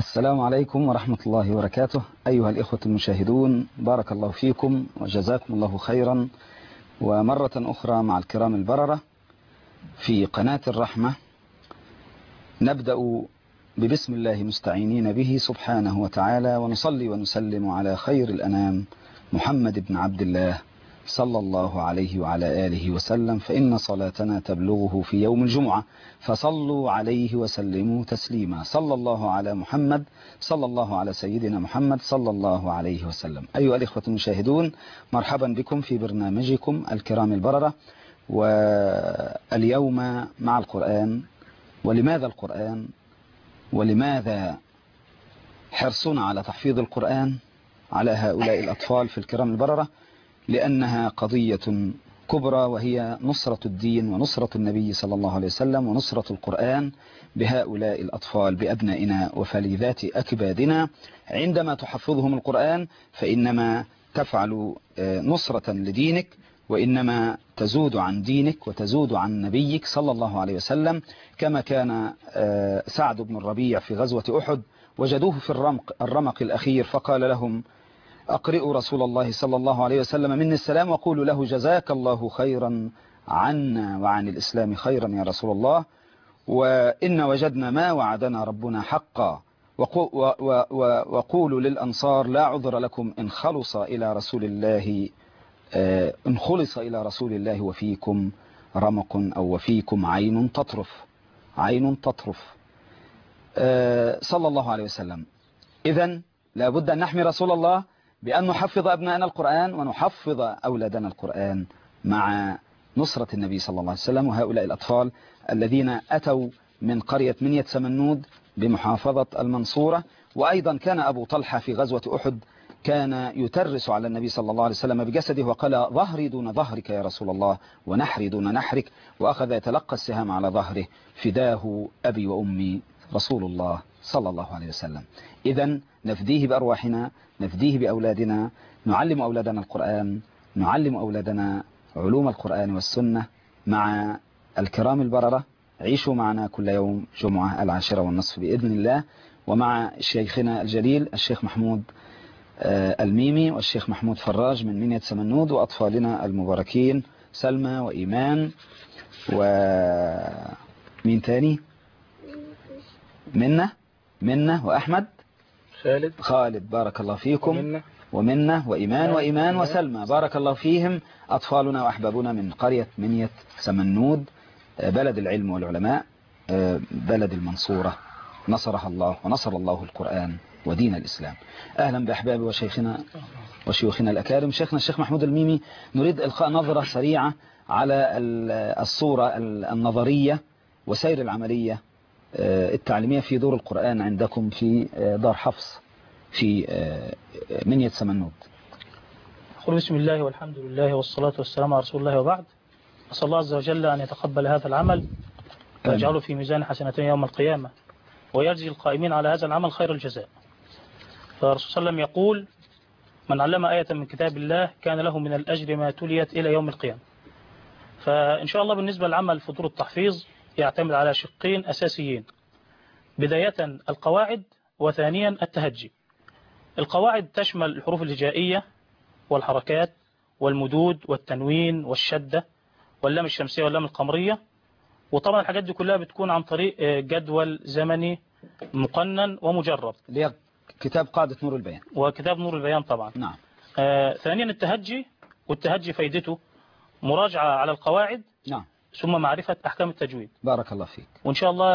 السلام عليكم ورحمة الله وبركاته أيها الإخوة المشاهدون بارك الله فيكم وجزاكم الله خيرا ومرة أخرى مع الكرام البررة في قناة الرحمة نبدأ ببسم الله مستعينين به سبحانه وتعالى ونصلي ونسلم على خير الأنام محمد بن عبد الله صلى الله عليه وعلى آله وسلم فإن صلاتنا تبلغه في يوم الجمعة فصلوا عليه وسلموا تسليما صلى الله على محمد صلى الله على سيدنا محمد صلى الله عليه وسلم أيها الإخوة المشاهدون مرحبا بكم في برنامجكم الكرام البررة واليوم مع القرآن ولماذا القرآن ولماذا حرصنا على تحفيظ القرآن على هؤلاء الأطفال في الكرام البررة لأنها قضية كبرى وهي نصرة الدين ونصرة النبي صلى الله عليه وسلم ونصرة القرآن بهؤلاء الأطفال بأبنائنا وفلذات أكبادنا عندما تحفظهم القرآن فإنما تفعل نصرة لدينك وإنما تزود عن دينك وتزود عن نبيك صلى الله عليه وسلم كما كان سعد بن الربيع في غزوة أحد وجدوه في الرمق, الرمق الأخير فقال لهم أقرئوا رسول الله صلى الله عليه وسلم مني السلام وقولوا له جزاك الله خيرا عنا وعن الإسلام خيرا يا رسول الله وإن وجدنا ما وعدنا ربنا حقا وقولوا للأنصار لا عذر لكم إن خلص إلى رسول الله إن خلص إلى رسول الله وفيكم رمق أو وفيكم عين تطرف عين تطرف صلى الله عليه وسلم إذا لابد أن نحمي رسول الله بأن نحفظ أبنائنا القرآن ونحفظ أولادنا القرآن مع نصرة النبي صلى الله عليه وسلم وهؤلاء الأطفال الذين أتوا من قرية منية سمنود بمحافظة المنصورة وأيضا كان أبو طلحة في غزوة أحد كان يترس على النبي صلى الله عليه وسلم بجسده وقال ظهري دون ظهرك يا رسول الله ونحري دون نحرك وأخذ يتلقى السهام على ظهره فداه أبي وأمي رسول الله صلى الله عليه وسلم إذا نفديه بأرواحنا نفديه بأولادنا نعلم أولادنا القرآن نعلم أولادنا علوم القرآن والسنة مع الكرام البررة عيشوا معنا كل يوم جمعة العاشرة والنصف بإذن الله ومع شيخنا الجليل الشيخ محمود الميمي والشيخ محمود فراج من منية سمنود وأطفالنا المباركين سلمى وإيمان ومين تاني منة منة وأحمد خالد خالد بارك الله فيكم ومنة ومنة وإيمان وإيمان وسلمى بارك الله فيهم أطفالنا وأحبابنا من قرية منية سمنود بلد العلم والعلماء بلد المنصورة نصرها الله ونصر الله القرآن ودين الإسلام أهلا بأحبابي وشيخنا وشيوخنا الأكارم شيخنا الشيخ محمود الميمي نريد إلقاء نظرة سريعة على الصورة النظرية وسير العملية التعليمية في دور القرآن عندكم في دار حفص في منية سمنود قل بسم الله والحمد لله والصلاة والسلام على رسول الله وبعد أسأل الله عز وجل أن يتقبل هذا العمل ويجعله في ميزان حسنتين يوم القيامة ويجزي القائمين على هذا العمل خير الجزاء فالرسول صلى الله عليه وسلم يقول من علم آية من كتاب الله كان له من الأجر ما تليت إلى يوم القيامة فإن شاء الله بالنسبة للعمل فطور التحفيظ يعتمد على شقين أساسيين بداية القواعد وثانيا التهجي القواعد تشمل الحروف الهجائية والحركات والمدود والتنوين والشدة واللام الشمسية واللام القمرية وطبعا الحاجات دي كلها بتكون عن طريق جدول زمني مقنن ومجرب اللي هي كتاب قاعدة نور البيان وكتاب نور البيان طبعا نعم آه ثانيا التهجي والتهجي فايدته مراجعة على القواعد نعم ثم معرفة أحكام التجويد بارك الله فيك وإن شاء الله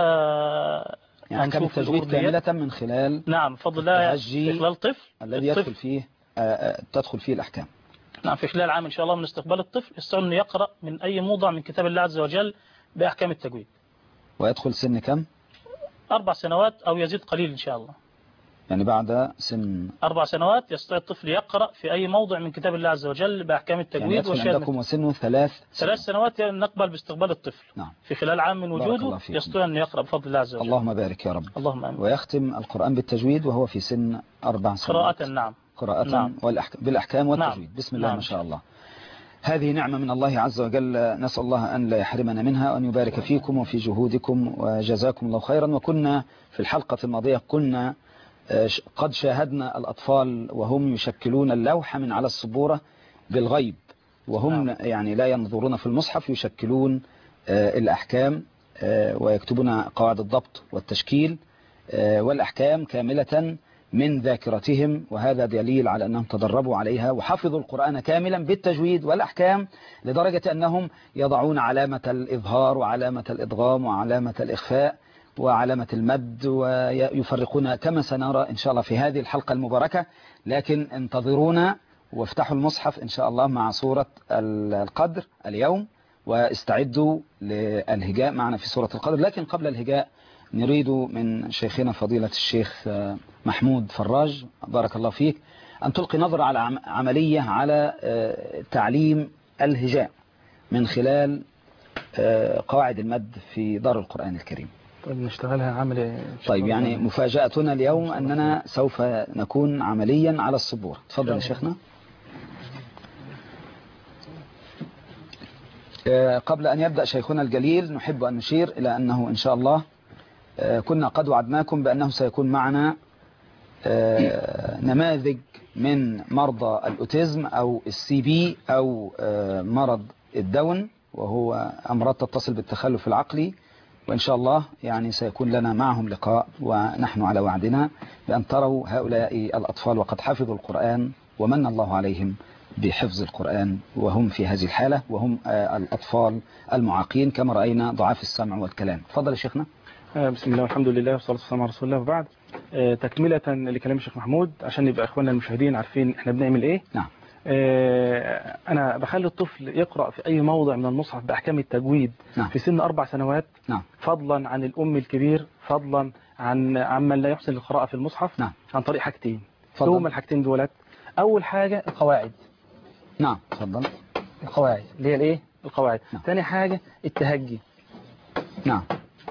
يعني أحكام هنشوف التجويد الأمور ديت. كاملة من خلال نعم بفضل الله التهجي في خلال طفل الذي الطفل- يدخل فيه آه، آه، تدخل فيه الأحكام نعم في خلال عام إن شاء الله من استقبال الطفل يستطيع أنه يقرأ من أي موضع من كتاب الله عز وجل بأحكام التجويد ويدخل سن كم أربع سنوات أو يزيد قليل إن شاء الله يعني بعد سن أربع سنوات يستطيع الطفل يقرأ في أي موضع من كتاب الله عز وجل بأحكام يعني التجويد يدخل وشيء عندكم وسنه ثلاث ثلاث سنوات نقبل باستقبال الطفل نعم في خلال عام من بارك الله وجوده فيكم. يستطيع أن يقرأ بفضل الله عز وجل اللهم بارك يا رب اللهم آمين ويختم القرآن بالتجويد وهو في سن أربع سنوات قراءة نعم قراءة نعم. والأحكام بالأحكام والتجويد نعم. بسم الله نعم. ما شاء الله هذه نعمة من الله عز وجل نسأل الله أن لا يحرمنا منها وأن يبارك فيكم وفي جهودكم وجزاكم الله خيرا وكنا في الحلقة الماضية كنا آه، ش- قد شاهدنا الأطفال وهم يشكلون اللوحة من على السبورة بالغيب وهم نعم. يعني لا ينظرون في المصحف يشكلون آه، الأحكام آه، ويكتبون قواعد الضبط والتشكيل آه، والأحكام كاملة من ذاكرتهم وهذا دليل على أنهم تدربوا عليها وحفظوا القرآن كاملا بالتجويد والأحكام لدرجة أنهم يضعون علامة الإظهار وعلامة الإدغام وعلامة الإخفاء وعلامة المد ويفرقون كما سنرى إن شاء الله في هذه الحلقة المباركة لكن انتظرونا وافتحوا المصحف إن شاء الله مع سورة القدر اليوم واستعدوا للهجاء معنا في سورة القدر لكن قبل الهجاء نريد من شيخنا فضيلة الشيخ آه، محمود فراج بارك الله فيك أن تلقي نظرة على عم- عملية على آه، تعليم الهجاء من خلال آه، قواعد المد في دار القرآن الكريم طيب نشتغلها عمل طيب يعني مفاجأتنا اليوم أننا سوف نكون عمليا على السبورة تفضل يا شيخنا آه، قبل أن يبدأ شيخنا الجليل نحب أن نشير إلى أنه إن شاء الله آه، كنا قد وعدناكم بأنه سيكون معنا آه، نماذج من مرضى الأوتيزم أو السي بي أو آه، مرض الدون وهو أمراض تتصل بالتخلف العقلي وإن شاء الله يعني سيكون لنا معهم لقاء ونحن على وعدنا بأن تروا هؤلاء الأطفال وقد حفظوا القرآن ومن الله عليهم بحفظ القرآن وهم في هذه الحالة وهم آه، الأطفال المعاقين كما رأينا ضعاف السمع والكلام تفضل يا شيخنا آه، بسم الله والحمد لله والصلاة والسلام على رسول الله وبعد آه، تكملة لكلام الشيخ محمود عشان يبقى اخواننا المشاهدين عارفين احنا بنعمل ايه نعم آه، انا بخلي الطفل يقرأ في اي موضع من المصحف باحكام التجويد نعم. في سن اربع سنوات نعم فضلا عن الام الكبير فضلا عن عمن لا يحسن القراءة في المصحف نعم. عن طريق حاجتين تفضل. هما الحاجتين دولت اول حاجة القواعد نعم تفضل القواعد اللي هي الايه القواعد نعم. ثاني حاجة التهجي نعم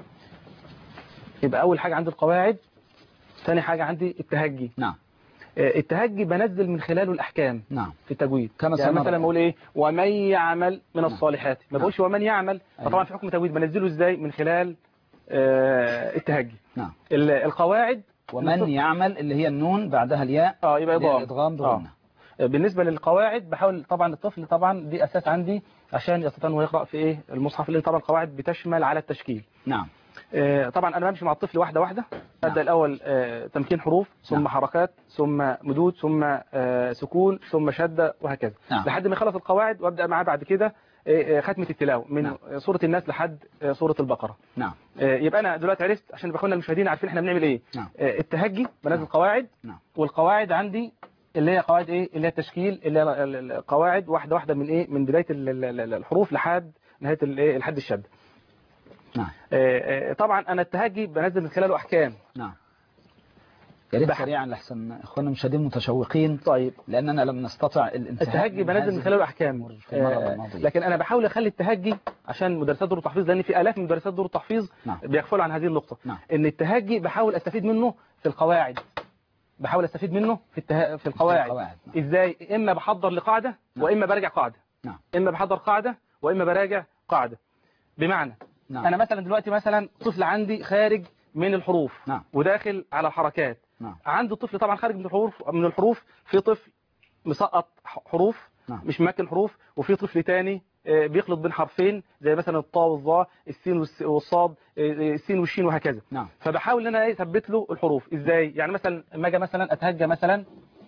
يبقى اول حاجة عندي القواعد ثاني حاجة عندي التهجي نعم آه، التهجي بنزل من خلاله الأحكام نعم في التجويد كما يعني سنرى. مثلا بقول ايه ومن يعمل من نعم. الصالحات ما نعم. بقولش ومن يعمل أيوة. فطبعا في حكم تجويد بنزله ازاي من خلال آه، التهجي نعم ال- القواعد ومن يعمل اللي هي النون بعدها الياء اه يبقى اللي هي إضغام الإدغام بغنى آه. بالنسبة للقواعد بحاول طبعا الطفل طبعا دي أساس عندي عشان يستطيع انه يقرأ في ايه المصحف اللي طبعا القواعد بتشمل على التشكيل نعم آه، طبعا انا بمشي مع الطفل واحده واحده نعم. ابدا الاول آه، تمكين حروف ثم نعم. حركات ثم مدود ثم آه، سكون ثم شده وهكذا نعم. لحد ما يخلص القواعد وابدا معاه بعد كده آه، آه، ختمه التلاوه من نعم. آه، سوره الناس لحد آه، سوره البقره نعم آه، يبقى انا دلوقتي عرفت عشان يبقى اخواننا المشاهدين عارفين احنا بنعمل ايه نعم. آه، التهجي بنزل نعم. قواعد نعم والقواعد عندي اللي هي قواعد ايه اللي هي التشكيل اللي هي ال- ال- القواعد واحده واحده من ايه من بدايه ال- ال- ال- الحروف لحد نهايه الايه لحد الشد نعم آه، آه، طبعا انا التهجي بنزل من خلاله احكام نعم يا ريت بح- سريعا لحسن اخواننا المشاهدين متشوقين طيب لاننا لم نستطع الانتهاء التهجي بنزل من هذه خلاله احكام الأمور في المرة آه، الماضية. لكن انا بحاول اخلي التهجي عشان مدرسات دور التحفيظ لان في الاف من مدرسات دور التحفيظ نعم. بيغفلوا عن هذه النقطه نعم. ان التهجي بحاول استفيد منه في القواعد بحاول استفيد منه في الته... في القواعد القواعد، نعم. ازاي اما بحضر لقاعده نعم. واما براجع قاعده نعم اما بحضر قاعده واما براجع قاعده بمعنى نعم انا مثلا دلوقتي مثلا طفل عندي خارج من الحروف نعم. وداخل على الحركات نعم عنده طفل طبعا خارج من الحروف من الحروف في طفل مسقط ح- حروف نعم. مش ممكن حروف وفي طفل تاني آه، بيخلط بين حرفين زي مثلا الطاء والظاء السين والس- والصاد آه، آه، السين والشين وهكذا نعم فبحاول ان انا إيه اثبت له الحروف ازاي يعني مثلا لما اجي مثلا اتهجى مثلا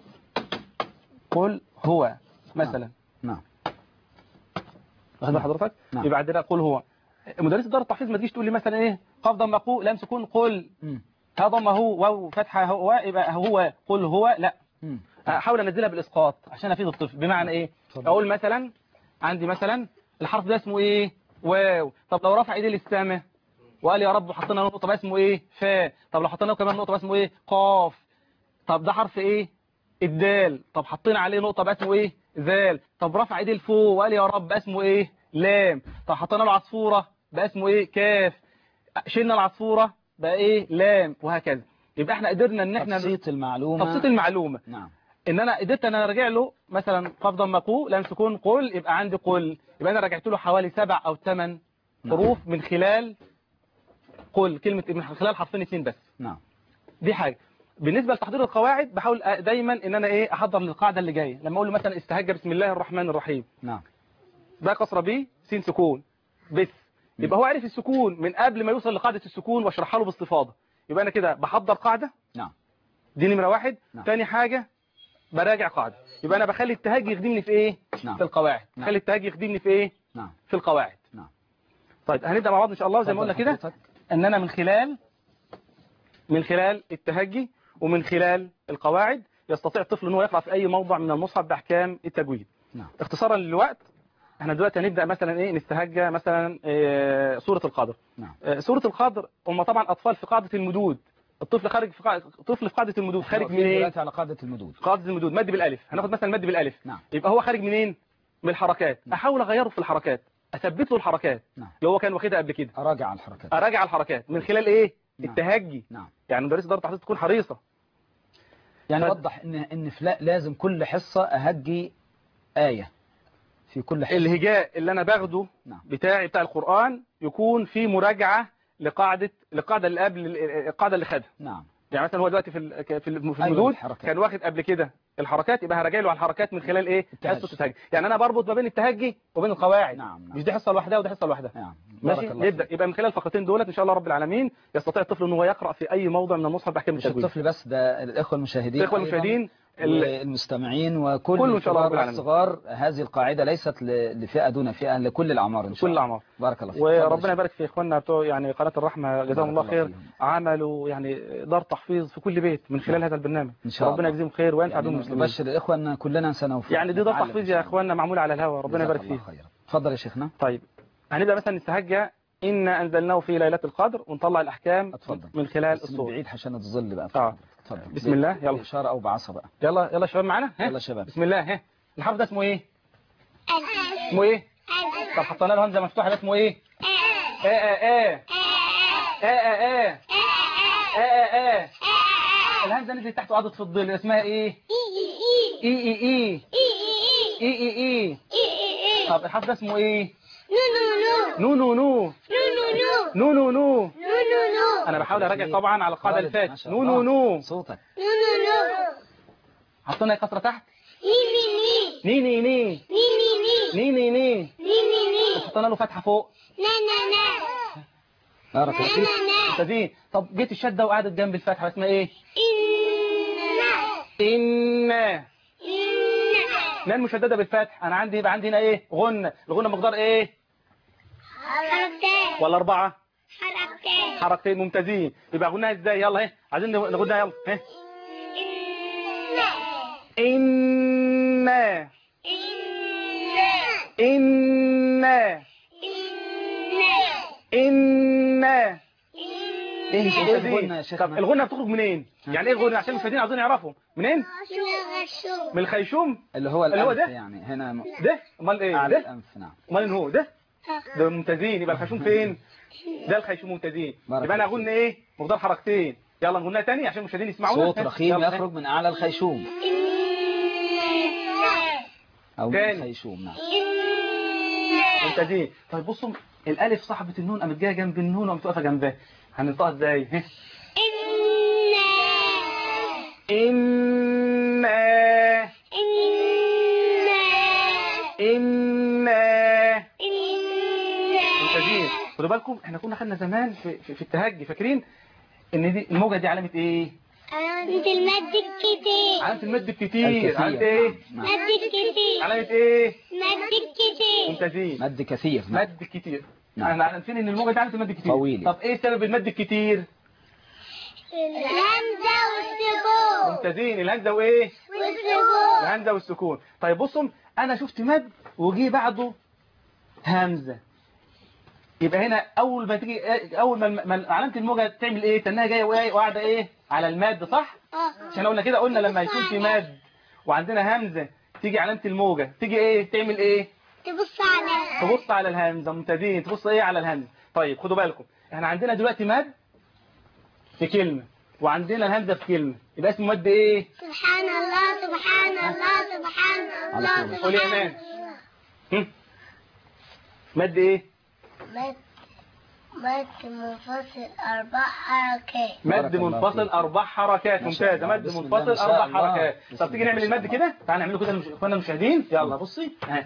قل هو مثلا نعم واخد بال حضرتك نعم. يبقى عندنا قل هو مدرس دار التحفيظ ما تجيش تقول لي مثلا ايه قف ضم قو لم سكون قل مم. ها ضم هو واو فتحه هو يبقى هو قل هو لا مم. احاول انزلها بالاسقاط عشان افيد الطفل بمعنى ايه اتفضل. اقول مثلا عندي مثلا الحرف ده اسمه ايه واو طب لو رفع ايديه للسماء وقال يا رب حطينا له نقطه بقى اسمه ايه فا طب لو حطينا له كمان نقطه بقى اسمه ايه قاف طب ده حرف ايه الدال طب حطينا عليه نقطه بقى اسمه ايه ذال طب رفع ايديه لفوق وقال يا رب بقى اسمه ايه لام طب حطينا له عصفوره بقى اسمه ايه كاف شلنا العصفوره بقى ايه لام وهكذا يبقى احنا قدرنا ان احنا تبسيط المعلومة تبسيط المعلومه نعم ان انا قدرت ان انا ارجع له مثلا قف ضم قو لم سكون قل يبقى عندي قل يبقى انا رجعت له حوالي سبع او ثمان نعم. حروف من خلال قل كلمه من خلال حرفين اثنين بس نعم دي حاجه بالنسبه لتحضير القواعد بحاول أ- دايما ان انا ايه احضر للقاعده اللي جايه لما اقول له مثلا استهجى بسم الله الرحمن الرحيم نعم ده كسره ب س سكون بس يبقى هو عرف السكون من قبل ما يوصل لقاعده السكون واشرحها له باستفاضه يبقى انا كده بحضر قاعده نعم دي نمره واحد نعم. تاني حاجه براجع قاعده يبقى انا بخلي التهجي يخدمني في ايه نعم. في القواعد نعم. بخلي التهجي يخدمني في ايه نعم في القواعد نعم طيب هنبدا مع بعض ان شاء الله زي ما قلنا اتفضل كده حضرتك. ان انا من خلال من خلال التهجي ومن خلال القواعد يستطيع الطفل ان هو يقرا في اي موضع من المصحف باحكام التجويد نعم اختصارا للوقت احنا دلوقتي هنبدا مثلا ايه نستهجى مثلا إيه سوره القدر نعم آه، سوره القدر هم طبعا اطفال في قاعده المدود الطفل خارج في قاعده الطفل في قاعده المدود خارج واقفين منين دلوقتي على قاعدة المدود قاعده المدود مد بالالف هناخد مثلا مد بالالف نعم يبقى هو خارج منين من الحركات نعم. احاول اغيره في الحركات اثبت له الحركات نعم اللي هو كان واخدها قبل كده أراجع على الحركات اراجع الحركات من خلال ايه نعم. التهجي نعم يعني مدرسه اداره التحفيظ تكون حريصه يعني ف- وضح ان ان في لا- لازم كل حصة اهجي آية في كل حصة الهجاء اللي انا باخده نعم بتاعي بتاع القران يكون في مراجعه لقاعده القاعده اللي قبل القاعده اللي خدها نعم يعني مثلا هو دلوقتي في ال- في الم- في أيوة، المدود الحركات. كان واخد قبل كده الحركات يبقى هراجع له على الحركات من خلال ايه التهجي. حصه التهجي يعني انا بربط ما بين التهجي وبين القواعد نعم نعم مش دي حصه لوحدها ودي حصه لوحدها نعم ماشي بارك الله نبدا فيك. يبقى من خلال الفقرتين دولت ان شاء الله رب العالمين يستطيع الطفل ان هو يقرا في اي موضع من المصحف باحكام مش التجويد الطفل بس ده الإخوة المشاهدين الاخوه أيضاً المشاهدين ال- والمستمعين وكل كله إن شاء الله رب الكبار العالمين. والصغار هذه القاعدة ليست ل- لفئة دون فئة لكل الأعمار إن شاء كل الله الاعمار بارك الله فيك اتفضل وربنا يا يبارك في اخواننا بتوع يعني قناه الرحمه جزاهم الله بارك خير فيهم. عملوا يعني دار تحفيظ في كل بيت من خلال هذا البرنامج إن شاء ربنا الله. يجزيهم خير وينفع يعني بهم المسلمين نبشر الإخوة أن كلنا سنوفق يعني دي دار نتعلم تحفيظ إن شاء يا الله. اخواننا معمول على الهوى ربنا جزاك يبارك الله فيه خيرا. اتفضل يا شيخنا طيب هنبدا مثلا نستهجى إنا أنزلناه في ليلة القدر ونطلع الأحكام اتفضل. من خلال بس من الصور بعيد عشان الظل بقى آه. اتفضل بسم الله، يلا. إشارة أو بعصا بقى يلا يلا يا شباب معانا ها؟ يلا يا شباب بسم الله ها الحرف ده اسمه ايه اسمه ايه طب حطينا له همزه مفتوحه ده اسمه ايه ا ا ا ا ا ا ا ا الهمزه نزلت تحت وقعدت في الظل اسمها ايه اي اي اي اي اي اي طب الحرف ده اسمه ايه نو نو نو نو نو نو انا بحاول اراجع طبعا على القاعده اللي خالد، ما فاتت شاء نو نو الله. نو صوتك حطينا كسره تحت ني ني ني ني ني ني حطينا له فتحه فوق بارك الله فيك ممتازين طب جيت الشده وقعدت جنب الفتحه اسمها ايه ان نان مشدده بالفتح انا عندي يبقى عندي هنا ايه غنه الغنه مقدار ايه ولا اربعه حركتين ممتازين يبقى غناها ازاي يلا اهي عايزين نغناها يلا اهي ان ان ان ايه ممتازين. ايه الغنى يا شيخنا طب الغنه بتخرج منين يعني ايه الغنه عشان المشاهدين عاوزين يعرفوا منين من الخيشوم اللي هو اللي هو الأنف ده؟ يعني هنا م- ده امال ايه أعلى ده الأنف نعم امال هو ده ده ممتازين يبقى الخيشوم فين ده الخيشوم ممتازين بارك يبقى انا الله اغن ايه مقدار حركتين يلا نغنيها تاني عشان المشاهدين يسمعونا صوت رخيم يلا. يخرج من أعلى الخيشوم أو من تاني. الخيشوم نعم ممتازين طيب بصوا الالف صاحبه النون قامت جايه جنب النون وقامت واقفه جنبها هننطقها ازاي ها؟ إن إن ممتازين خدوا بالكم احنا كنا خدنا زمان في, في, في التهجي فاكرين ان دي الموجه دي علامه ايه علامة المد الكتير علامه المد الكتير الكثير علامه ايه نعم. مد الكتير علامه ايه مد الكتير ممتازين مد كثير نعم. مد كتير نعم. احنا عارفين ان الموجه دي علامه المد كتير طويل. طب ايه سبب المد الكتير الهمزة والسكون ممتازين الهمزه وايه والسكون الهمزه والسكون طيب بصوا انا شفت مد وجي بعده همزه يبقى هنا اول ما تيجي اول ما ما علامه الموجه تعمل ايه تنها جايه وإيه؟ وقاعده ايه على المد صح اه عشان قلنا كده قلنا لما يكون في مد وعندنا همزه تيجي علامه الموجه تيجي ايه تعمل ايه تبص على تبص على الهمزه ممتازين تبص ايه على الهمزه طيب خدوا بالكم احنا عندنا دلوقتي مد في كلمه وعندنا الهمزه في كلمه يبقى اسمه مد ايه سبحان الله سبحان الله سبحان على الله طول. قول يا سبحان امان الله هم؟ مد ايه مد مد منفصل أربع حركات مد بارك الله منفصل فيك. اربع حركات ما شاء ممتازه الله. مد بسم الله ما منفصل شاء اربع الله. حركات بسم طب تيجي الله نعمل ما شاء المد الله. كده تعال نعمله كده للمش- اخواننا المشاهدين يلا بصي ها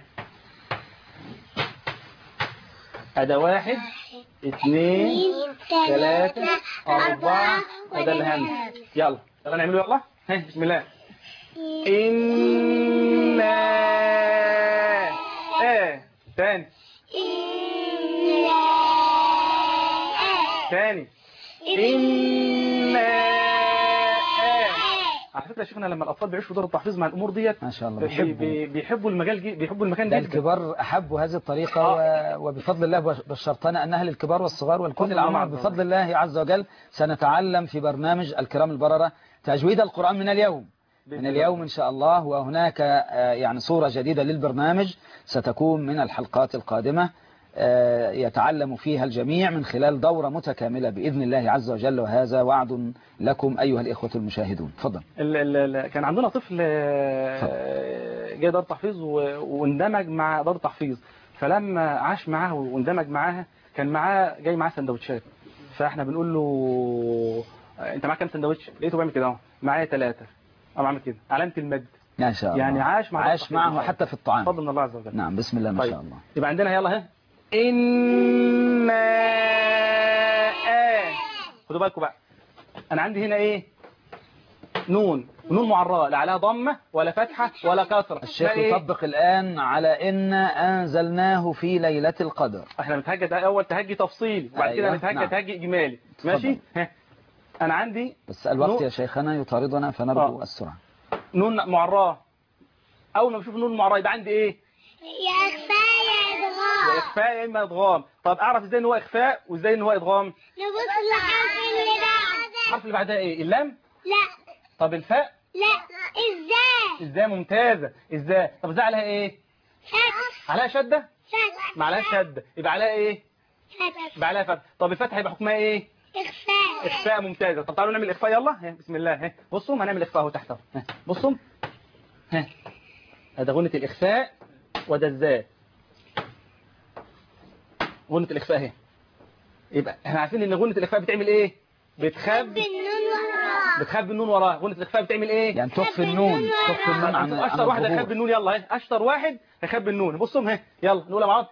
اداه واحد اثنين ثلاثة أربعة وده الهمز يلا يلا نعمله يلا ها بسم الله إنا آه تاني تاني إنا آه على فكرة يا شيخنا لما الأطفال بيعيشوا دور التحفيظ مع الأمور ديت ما شاء الله بي- بيحبوا بي- بيحبوا المجال جي- بيحبوا المكان ده جدا الكبار أحبوا هذه الطريقة و- وبفضل الله بش- بشرتنا أنها للكبار والصغار والكل بفضل الله الأعمار عز وجل. بفضل الله عز وجل سنتعلم في برنامج الكرام البررة تجويد القرآن من اليوم بإذن من الله. اليوم إن شاء الله وهناك آه، يعني صورة جديدة للبرنامج ستكون من الحلقات القادمة آه، يتعلم فيها الجميع من خلال دورة متكاملة بإذن الله عز وجل وهذا وعد لكم أيها الإخوة المشاهدون تفضل ال ال ال كان عندنا طفل آه، جاي دار تحفيظ و- واندمج مع دار تحفيظ فلما عاش معاه واندمج معاها كان معاه جاي معاه سندوتشات فاحنا بنقول له آه، انت معاك كام سندوتش لقيته بيعمل كده اهو معايا ثلاثه قام عامل كده علامه المد ما شاء الله يعني عاش مع عاش التحفيظ. معه حتى في الطعام فضل من الله عز وجل نعم بسم الله ما طيب. شاء الله يبقى عندنا يلا ها إنا آه. خدوا بالكم بقى أنا عندي هنا إيه نون نون معرّة لا عليها ضمة ولا فتحة ولا كسرة الشيخ ده إيه؟ يطبق الآن على إن أنزلناه في ليلة القدر احنا بنتهجى ده أول تهجي تفصيلي وبعد كده أيوة، نتهجى نعم. تهجي إجمالي ماشي ها. أنا عندي بس الوقت نور. يا شيخنا يطاردنا فنرجو آه. السرعة نون معرّة أول ما بشوف نون معرّة يبقى عندي إيه يا إخفاء يا يا إدغام إخفاء يا إما إدغام طب أعرف إزاي إن هو إخفاء وإزاي إن هو إدغام نبص لحرف اللي بعده الحرف اللي بعدها إيه اللام لا طب الفاء لا إزاي ازاي ممتازة ازاي طب ازاي عليها ايه فتح عليها شدة فتح ما عليها شدة يبقى عليها ايه فتح يبقى عليها فتح طب الفتح يبقى حكمها ايه إخفاء اخفاء ممتازة طب تعالوا نعمل اخفاء يلا ها، بسم الله ها بصوا هنعمل اخفاء اهو تحت اهو ها، بصوا ها ده غنة الاخفاء وده الزاء غنة الاخفاء اهي يبقى احنا عارفين ان غنة الاخفاء بتعمل ايه بتخبي بالنون وراه بتخبي النون وراها غنة الاخفاء بتعمل ايه يعني تخفي النون تخفي النون عن هنشوف عن اشطر واحد هيخبي الظهور النون يلا اهي اشطر واحد هيخبي النون بصوا اهي يلا نقولها مع بعض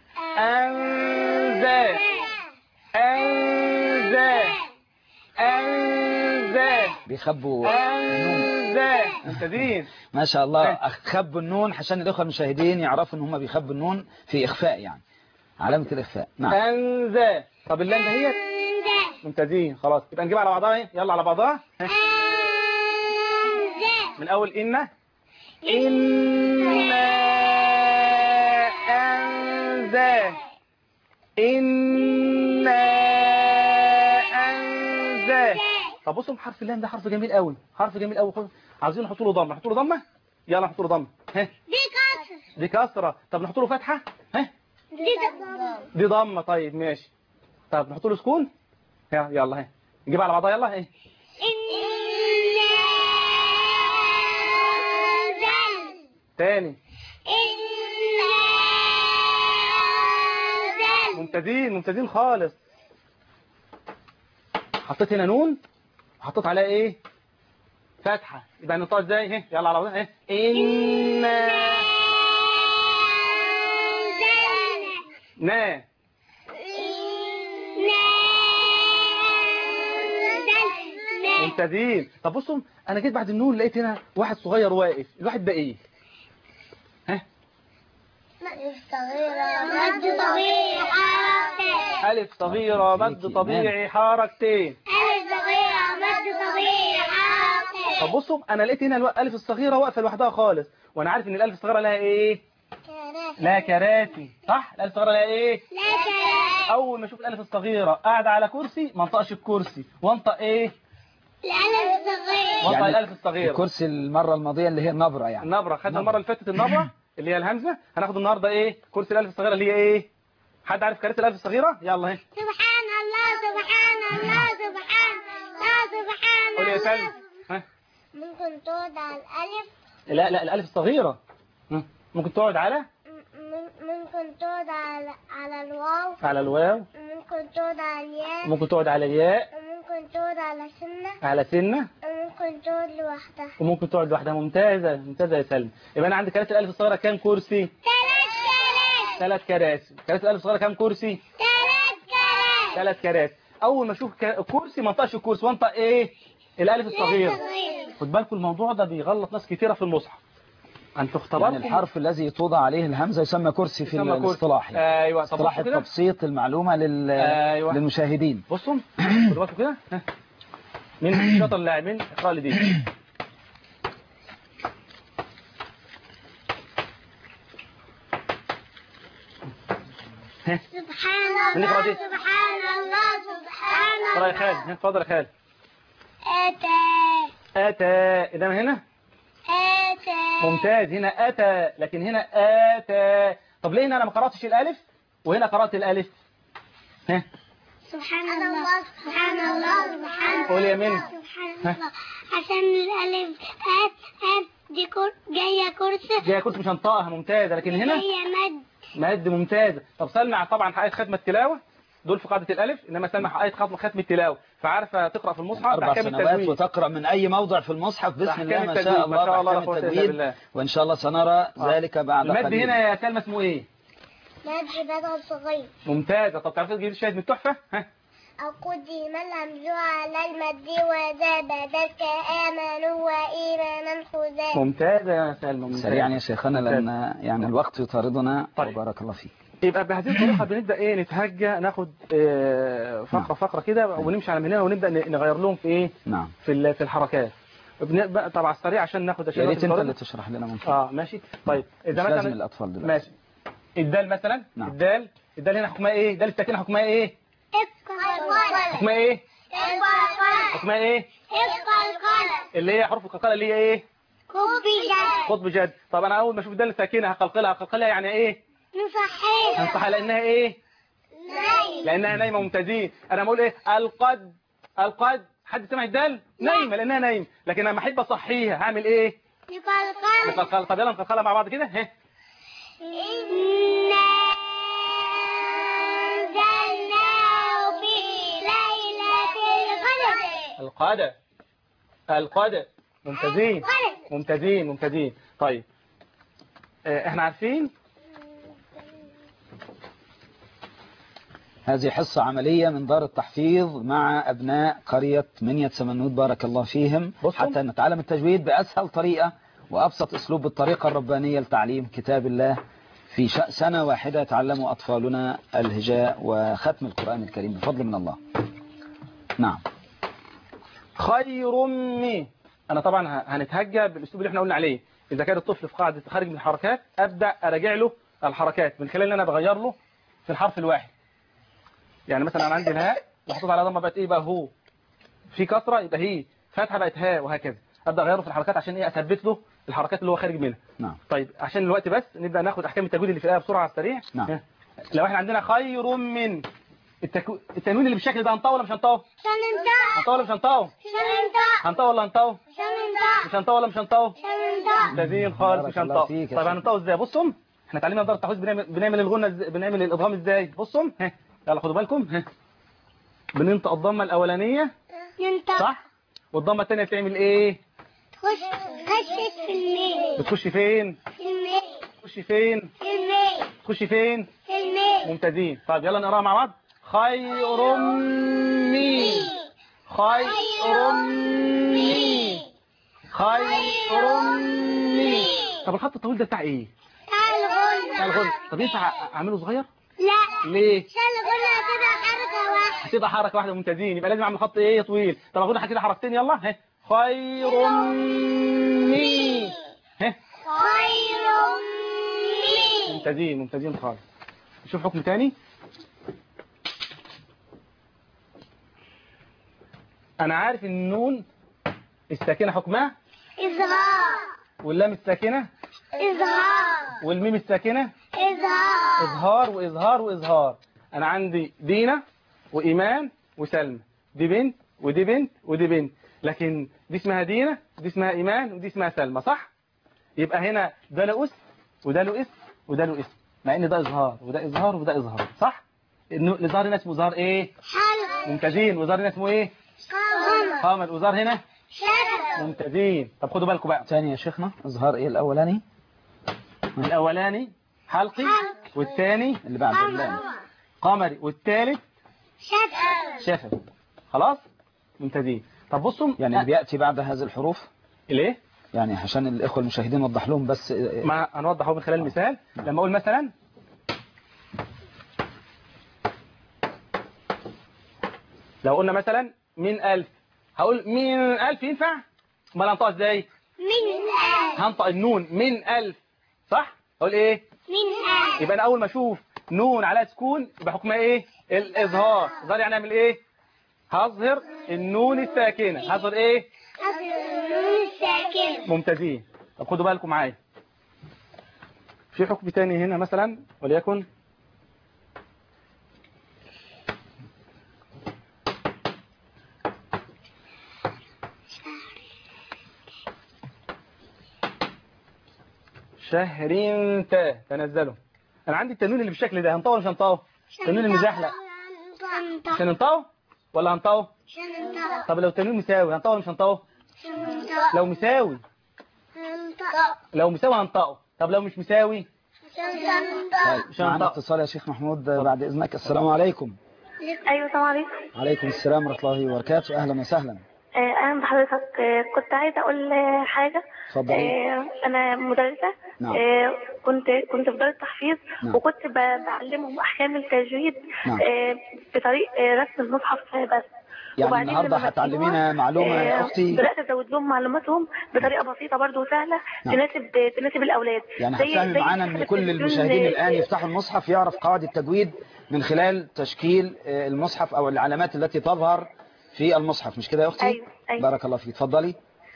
أنزا أنزا أنزا بيخبوا النون أنزا ممتازين ما شاء الله خبوا النون عشان الإخوة المشاهدين يعرفوا إن هم بيخبوا النون في إخفاء يعني علامة الإخفاء نعم أنزا طب اللام دهيت ممتازين خلاص يبقى نجيب على بعضها اهي يلا على بعضها ها. من أول إن إنا أنزا إنا أنزا طب بصوا حرف اللام ده حرف جميل قوي حرف جميل قوي خد- عايزين نحط له ضمه نحط له ضمه يلا نحط له ضمه ها دي كسر دي كسره طب نحط له فتحه ها دي ضم دي ضمه طيب ماشي طب نحط له سكون يلا يلا ها نجيب على بعضها يلا ها إنزل تاني إنزل ممتازين ممتازين خالص حطيت هنا نون حطيت عليها ايه فتحه يبقى ننطق ازاي اهي يلا على بعضها اهي إنا نا ممتازين طب بصوا انا جيت بعد النون لقيت هنا واحد صغير واقف الواحد ده ايه ها مد طبيعي حركتين ألف صغيرة مد فيكي، طبيعي حركتين ألف صغيرة مد طبيعي حركتين طب بصوا أنا لقيت هنا الألف الصغيرة واقفة لوحدها خالص وأنا عارف إن الألف الصغيرة لها إيه؟ لها كراسي صح؟ الألف الصغيرة لها إيه؟ لا كلام أول ما أشوف الألف الصغيرة قاعدة على كرسي ما انطقش الكرسي وانطق إيه؟ الألف صغير وانطق يعني الألف الصغيرة الكرسي المرة الماضية اللي هي النبرة يعني النبرة خدنا المرة اللي فاتت النبرة اللي هي الهمزة هناخد النهاردة إيه؟ كرسي الألف الصغيرة اللي هي إيه؟ حد عارف كراسي الألف الصغيرة؟ يلا اهي سبحان الله سبحان الله سبحان الله سبحان قول يا سلمى الله ها؟ ممكن تقعد على الألف لا لا الألف الصغيرة ها. ممكن تقعد على م- م- ممكن تقعد على على الواو على الواو ممكن تقعد على الياء ممكن تقعد على الياء ممكن تقعد على سنة على سنة ممكن تقعد لوحدها وممكن تقعد لوحدها ممتازة ممتازة يا سلمى يبقى أنا عندي كراسي الألف الصغيرة كام كرسي؟ ثلاث كراسي ثلاث كراسي كراسي الألف الصغيرة كام كرسي؟ ثلاث كراسي ثلاث كراسي أول ما أشوف ك- كرسي ما انطقش الكرسي وانطق إيه؟ الألف الصغير خد بالكم الموضوع ده بيغلط ناس كتيرة في المصحف أنتوا يعني اختبرتم الحرف الذي توضع عليه الهمزة يسمى كرسي في يسمى كرسي. الاصطلاح يعني. أيوه طب اصطلاح بصوا كده التبسيط المعلومة لل... أيوة. للمشاهدين بصوا خدوا بالكم كده ها. مين شاطر اللاعب مين اقرا لي دي ها. سبحان مين يقرأ الله دي؟ سبحان الله سبحان اقرا يا الله خالد ها، اتفضل يا خالد أتى اتى اذا هنا أتى ممتاز هنا اتى لكن هنا اتى طب ليه هنا انا ما قراتش الالف وهنا قرات الالف ها سبحان الله سبحان الله سبحان الله قول يا منى. سبحان ها. الله عشان الألف هات هات دي كور جاية كرسي جايه كنت مش هنطقها ممتازه لكن هنا جاية مد مد ممتازه طب سلمى طبعا حققت ختم التلاوه دول في قاعده الالف انما سلمى حققت ختم ختم التلاوه فعارفه تقرا في المصحف أربع باحكام سنوات التجويد وتقرأ من أي موضع في المصحف بسم بأحكام الله ما التجويد. شاء ما الله شاء الله لا بأحكام قوة إلا التجويد بالله. وإن شاء الله سنرى ذلك بعد المد قليل هنا يا سلمى اسمه ايه مد بدل صغير ممتازه طب تعرفي تجيب الشاهد من التحفه ها أقدم الهمز على المد وذا بدلك آمنوا وإيمانا خذا ممتازه يا سلمى ممتازة. سريعا يا شيخنا لأن يعني الوقت يطاردنا طيب. وبارك الله فيك يبقى بهذه الطريقه بنبدا ايه نتهجى ناخد آه، فقره نعم. فقره كده ونمشي على منها ونبدا ن- نغير لهم في ايه نعم في ال- في الحركات بنبقى طبعا السريع عشان ناخد يا اشياء ريت أنت في اللي الطريق. تشرح لنا ممكن اه ماشي طيب مش اذا لازم مثلا الأطفال دلوقتي ماشي الدال مثلا نعم. الدال الدال هنا حكمها ايه دال الساكنه حكمها ايه ابقى حكمها ايه القلم حكمها ايه ابقى القلم اللي هي حروف القلقله اللي هي ايه كوبي جد قطب جد طب انا اول ما اشوف الدال الساكنه هقلقلها هقلقلها يعني ايه نصحيح هنصحها لانها ايه نايم لانها نايمه ممتازين انا بقول ايه القد القد حد سمع الدال نايمه لانها نايمه لكن لما احب اصحيها هعمل ايه يبقى القلم نقلقل طب يلا نقلقلها مع بعض كده ها إنا أنزلناه في ليلة القدر القادة القادة ممتازين القدر. ممتازين ممتازين طيب آه، احنا عارفين هذه حصة عملية من دار التحفيظ مع أبناء قرية منية سمنود بارك الله فيهم بصوا. حتى نتعلم التجويد بأسهل طريقة وأبسط أسلوب بالطريقة الربانية لتعليم كتاب الله في ش- سنة واحدة يتعلم أطفالنا الهجاء وختم القرآن الكريم بفضل من الله نعم خير من انا طبعا ه- هنتهجى بالاسلوب اللي احنا قلنا عليه اذا كان الطفل في قاعده خارج من الحركات ابدا اراجع له الحركات من خلال ان انا بغير له في الحرف الواحد يعني مثلا انا عندي الهاء محطوط على ضمه بقت ايه بقى هو في كسره يبقى هي فتحه بقت هاء وهكذا ابدا اغيره في الحركات عشان ايه اثبت له الحركات اللي هو خارج منها نعم طيب عشان الوقت بس نبدا ناخد احكام التجويد اللي في الايه بسرعه على السريع نعم. ها. لو احنا عندنا خير من التكو... التنوين اللي بالشكل ده هنطول ولا مش هنطول شننتا هنطول ولا مش هنطول شننتا هنطول ولا هنطول شننتا مش هنطول ولا مش هنطول شننتا ممتازين خالص بارك مش الله هنطول فيك يا طيب سيدي. هنطول ازاي بصوا احنا اتعلمنا دار التحويز بنعمل بنعمل الغنى ازاي بنعمل الادغام ازاي بصوا ها يلا خدوا بالكم ها بننطق الضمه الاولانيه ينطق صح والضمه الثانيه بتعمل ايه خش خشت في الميل بتخش فين في الميل تخش فين في الميل تخش فين في الميل ممتازين طيب يلا نقراها مع بعض خير مي خير مي خير مي طب الخط الطويل ده بتاع ايه بتاع الغنى الغنى طب ينفع اعمله صغير لا ليه عشان الغنى كده حركة واحدة هتبقى حركه واحده ممتازين يبقى لازم اعمل خط ايه طويل طب اخد كده حركتين يلا ها خير مي ها خير مني ممتازين ممتازين خالص نشوف حكم تاني انا عارف ان النون الساكنه حكمها إظهار واللام الساكنه إظهار والميم الساكنه إظهار اظهار واظهار واظهار انا عندي دينا وايمان وسلمى دي بنت ودي بنت ودي بنت لكن دي اسمها دينا دي اسمها ايمان ودي اسمها سلمى صح يبقى هنا ده له اسم وده له اسم وده له اسم مع ان ده اظهار وده اظهار وده اظهار صح النو- الاظهار هنا اسمه اظهار ايه حلق ممتازين واظهار هنا اسمه ايه قمر قمر واظهار هنا شفق ممتازين طب خدوا بالكم بقى تاني يا شيخنا اظهار ايه الاولاني الاولاني حلقي والثاني اللي بعد اللام قمري والثالث شفق شفوي خلاص ممتازين طب بصوا يعني اللي بياتي بعد هذه الحروف ليه يعني عشان الاخوه المشاهدين نوضح لهم بس ما هنوضحه من خلال مثال لما اقول مثلا لو قلنا مثلا من ألف هقول من ألف ينفع ما هنطقها ازاي من ألف هنطق النون من ألف صح اقول ايه من ألف يبقى انا اول ما اشوف نون على سكون يبقى حكمها ايه الاظهار اظهار يعني اعمل ايه هظهر النون الساكنه هظهر ايه أصل النون الساكنة ممتازين طب خدوا بالكم معايا في حكم تاني هنا مثلا وليكن شهر تا تنزلوا انا عندي التنوين اللي بالشكل ده هنطوه ولا مش هنطوه التنوين المزحلق مش هننطوه ولا هنطوه طب لو التنوين مساوي هنطوه ولا مش هنطوه لو مساوي لو مساوي هنطقه طب لو مش مساوي طيب مش معانا هنطق. اتصال يا شيخ محمود بعد اذنك السلام عليكم ايوه السلام عليكم عليكم السلام ورحمه الله وبركاته اهلا وسهلا آه، اهلا بحضرتك آه، كنت عايزه اقول آه، حاجه اتفضلي. آه، انا مدرسه نعم. آه، كنت كنت في دار التحفيظ نعم. وكنت ب- بعلمهم احكام التجويد نعم. آه، بطريق آه، رسم المصحف بس يعني وبعدين النهارده لما هتعلمينا مسكوها، معلومه يا آه، اختي بدات ازود لهم معلوماتهم بطريقه بسيطه برضو وسهله نعم. تناسب تناسب الاولاد يعني زي- هتفهمي زي معانا ان حاجة كل التلفزيون، المشاهدين آه، الان يفتحوا المصحف يعرف قواعد التجويد من خلال تشكيل آه، المصحف او العلامات التي تظهر في المصحف مش كده يا اختي أيوة، أيوة. بارك الله فيك اتفضلي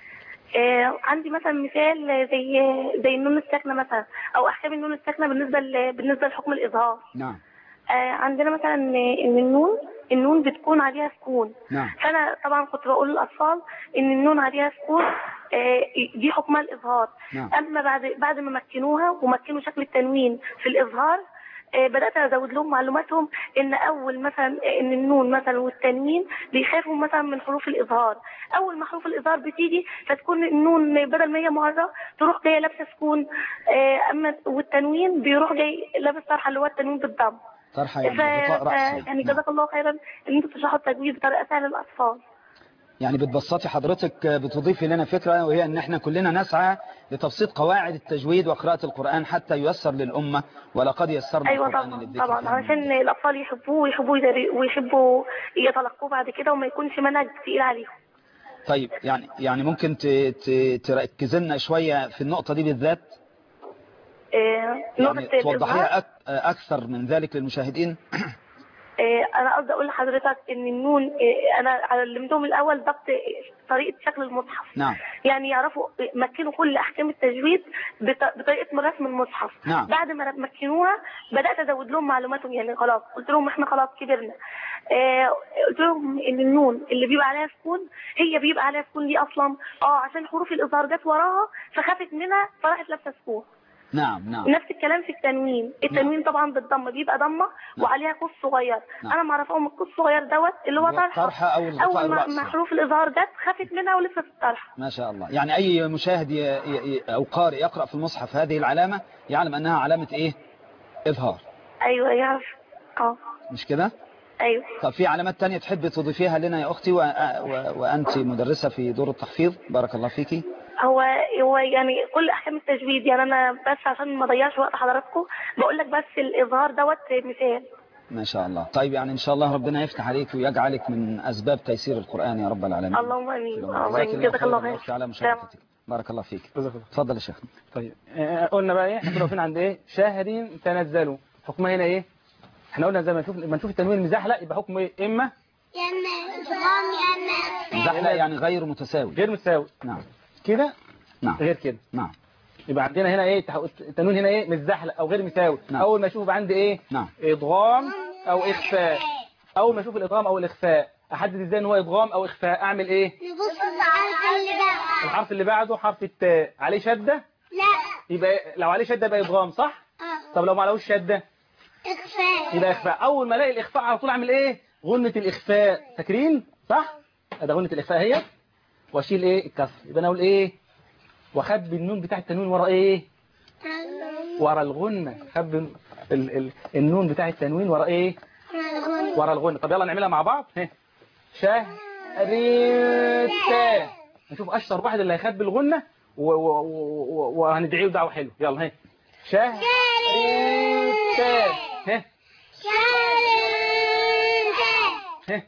آه، عندي مثلا مثال زي زي النون الساكنه مثلا او احكام النون الساكنه بالنسبه ل- بالنسبه لحكم الاظهار نعم آه، عندنا مثلا ان النون النون بتكون عليها سكون نعم فانا طبعا كنت بقول للاطفال ان النون عليها سكون آه، دي حكمها الاظهار نعم. اما بعد بعد ما مكنوها ومكنوا شكل التنوين في الاظهار آه، بدات ازود لهم معلوماتهم ان اول مثلا ان النون مثلا والتنوين بيخافوا مثلا من حروف الاظهار اول ما حروف الاظهار بتيجي فتكون النون بدل ما هي معرضه تروح جايه لابسه سكون آه، اما والتنوين بيروح جاي لابس طرحه اللي هو التنوين بالضم طرحه ف... يعني بغطاء ف... رأس يعني نعم. جزاك الله خيرا ان انتوا تشرحوا التجويد بطريقه سهله للاطفال يعني بتبسطي حضرتك آه، بتضيفي لنا فكرة وهي ان احنا كلنا نسعى لتبسيط قواعد التجويد وقراءة القرآن حتى ييسر للأمة ولقد يسرنا ايوه القرآن طبعا للذكر طبعا فهل من علشان الاطفال يحبوه ويحبوا يدري- ويحبوا يتلقوه بعد كده وما يكونش منهج تقيل عليهم طيب يعني يعني ممكن ت- ت- تركز لنا شوية في النقطة دي بالذات آه، يعني نقطه الإظهار توضحيها أك- أكثر من ذلك للمشاهدين آه، انا قصدي اقول لحضرتك ان النون آه، انا علمتهم الاول ضبط طريقه شكل المصحف نعم يعني يعرفوا مكنوا كل احكام التجويد بط- بطريقه رسم المصحف نعم. بعد ما مكنوها بدات ازود لهم معلوماتهم يعني خلاص قلت لهم احنا خلاص كبرنا آه قلت لهم ان النون اللي بيبقى عليها سكون هي بيبقى عليها سكون دي اصلا اه عشان حروف الاظهار جت وراها فخافت منها فراحت لابسه سكون نعم نعم نفس الكلام في التنوين التنوين طبعا بالضمه بيبقى ضمه وعليها قوس صغير نعم. انا معرفاهم القوس الصغير دوت اللي هو اللي هو طرحه الطرحة أو الغطاء اول ما الرأسي. ما حروف الاظهار جت خافت منها ولبست الطرحه ما شاء الله يعني أي مشاهد ي- ي- ي- أو قارئ يقرأ في المصحف هذه العلامة يعلم أنها علامة إيه إظهار ايوه يعرف اه مش كده ايوه طب في علامات تانية تحب تضيفيها لنا يا أختي و... و... وأنت مدرسة في دور التحفيظ بارك الله فيكي هو هو يعني كل احكام التجويد يعني انا بس عشان ما اضيعش وقت حضراتكم بقول لك بس الاظهار دوت مثال ما شاء الله طيب يعني إن شاء الله ربنا يفتح عليك ويجعلك من أسباب تيسير القرآن يا رب العالمين اللهم امين اللهم جزاك امين الله جزاك الله خيرا خير وأختي على سلام. مشاركتك بارك الله فيك جزاك الله تفضل يا شيخ طيب آه، قلنا بقى ايه احنا كنا واقفين عند ايه شهر تنزلوا حكمها هنا ايه احنا قلنا زي ما نشوف لما نشوف التنوين المزحلق يبقى حكمه ايه اما يا اما ادغام يا اما زحلق يعني غير متساوي غير متساوي نعم كده نعم غير كده نعم يبقى عندنا هنا ايه تح- التنوين هنا ايه متزحلق او غير مساوي نعم. اول ما اشوف عندي ايه نعم ادغام او اخفاء اول ما اشوف الادغام او الاخفاء احدد ازاي ان هو ادغام او اخفاء اعمل ايه نبص على اللي بقى الحرف اللي بعده حرف التاء عليه شده لا يبقى لو عليه شده يبقى ادغام صح اه طب لو ما عليهوش شده إخفاء يبقى اخفاء اول ما الاقي الاخفاء على طول اعمل ايه غنة الاخفاء فاكرين صح ده غنة الاخفاء اهي واشيل ايه الكسر يبقى انا اقول ايه واخبي النون بتاع التنوين ورا ايه ورا الغنة خبي ال ال النون بتاع التنوين ورا ايه ورا الغنة طب يلا نعملها مع بعض ها شهرتا نشوف اشطر واحد اللي هيخبي الغنة و- و- و- وهندعيه دعوة حلوة يلا ها شهرتا ها ها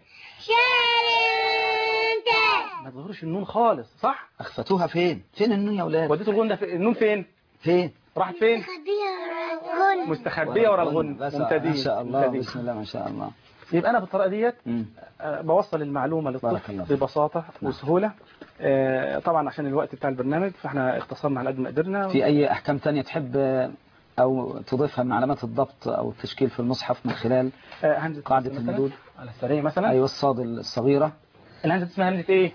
ما تظهرش النون خالص صح أخفتوها فين فين النون يا أولاد وديت الغنة في النون فين فين راحت فين مستخبية ورا الغنة بس ممتازين ما شاء الله ممتازين. بسم الله ما شاء الله يبقى انا بالطريقه ديت مم. آه، بوصل المعلومه بارك للطفل الله فيك. ببساطه وسهوله آه، طبعا عشان الوقت بتاع البرنامج فاحنا اختصرنا على قد ما قدرنا في أي أحكام تانية تحب أو تضيفها من علامات الضبط أو التشكيل في المصحف من خلال آه، همزه قاعدة مثلاً المدود. على السريع مثلا أيوة الصاد الصغيرة الهمزه اسمها همزه ايه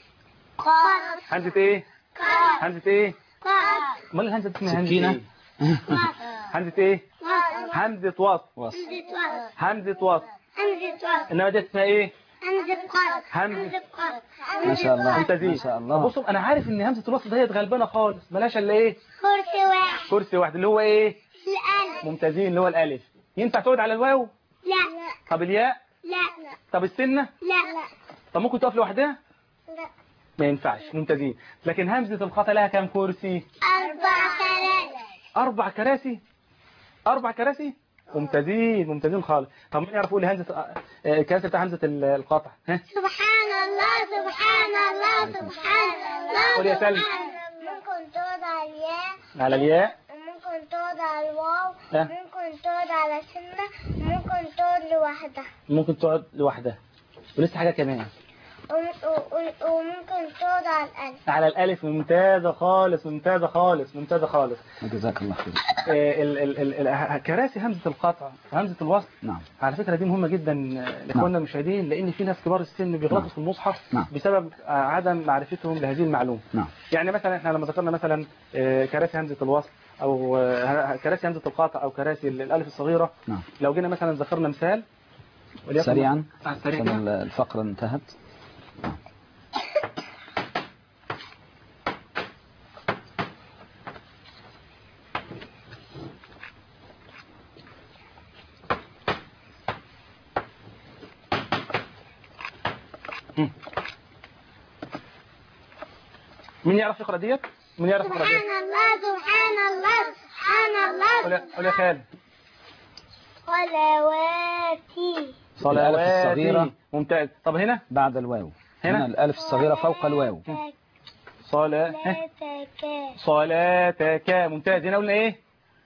همزه ايه همزه ايه امال الهمزه اسمها همزه سكينة ايه همزه ايه همزه وصل وصل همزه وصل انما دي اسمها ايه همزة. ما شاء الله ممتازين ما شاء الله بصوا انا عارف ان همزه الوصل ديت غلبانه خالص ملهاش الا ايه كرسي واحد كرسي واحد اللي هو ايه الألف ممتازين اللي هو الالف ينفع تقعد على الواو لا طب الياء لا طب السنه لا طب ممكن تقف لوحدها لا ما ينفعش ممتازين لكن همزه الخطا لها كام كرسي أربع ثلاثة اربع كراسي اربع كراسي ممتازين ممتازين خالص طب مين يعرف يقول لي همزه آه، آه، الكراسي بتاع همزه ال- القطع ها سبحان الله سبحان الله سبحان الله قول يا سلمى. سبحان الله. ممكن تقعد على الياء على الياء ممكن تقعد على الواو ها. ممكن تقعد على سنة ممكن تقعد لوحدها ممكن تقعد لوحدها ولسه حاجه كمان وم- و- وممكن تقعد على الألف على الالف ممتازه خالص ممتازه خالص ممتازه خالص جزاك الله خير آه، ال- ال- ال- ال- كراسي همزه القطع وهمزه الوصل نعم على فكرة دي مهمة جدا لإخواننا المشاهدين لأن في ناس كبار السن بيغلطوا نعم. في المصحف نعم. بسبب آه، عدم معرفتهم لهذه المعلومة نعم يعني مثلا احنا لما ذكرنا مثلا آه، كراسي همزة الوصل أو آه، كراسي همزة القاطع أو كراسي الألف الصغيرة نعم لو جينا مثلا ذكرنا مثال وليكن- سريعا آه، سريع عشان كده. الفقرة انتهت مين يعرف يقرأ ديت؟ مين يعرف يقرأ ديت؟ سبحان الله سبحان الله سبحان الله قول يا- قول يا خالد صلواتي الألف الصغيرة. صلواتي ممتاز طب هنا بعد الواو هنا؟ هنا الألف الصغيرة فوق الواو صلاة صلاتك صلاتك ممتاز هنا قلنا ايه؟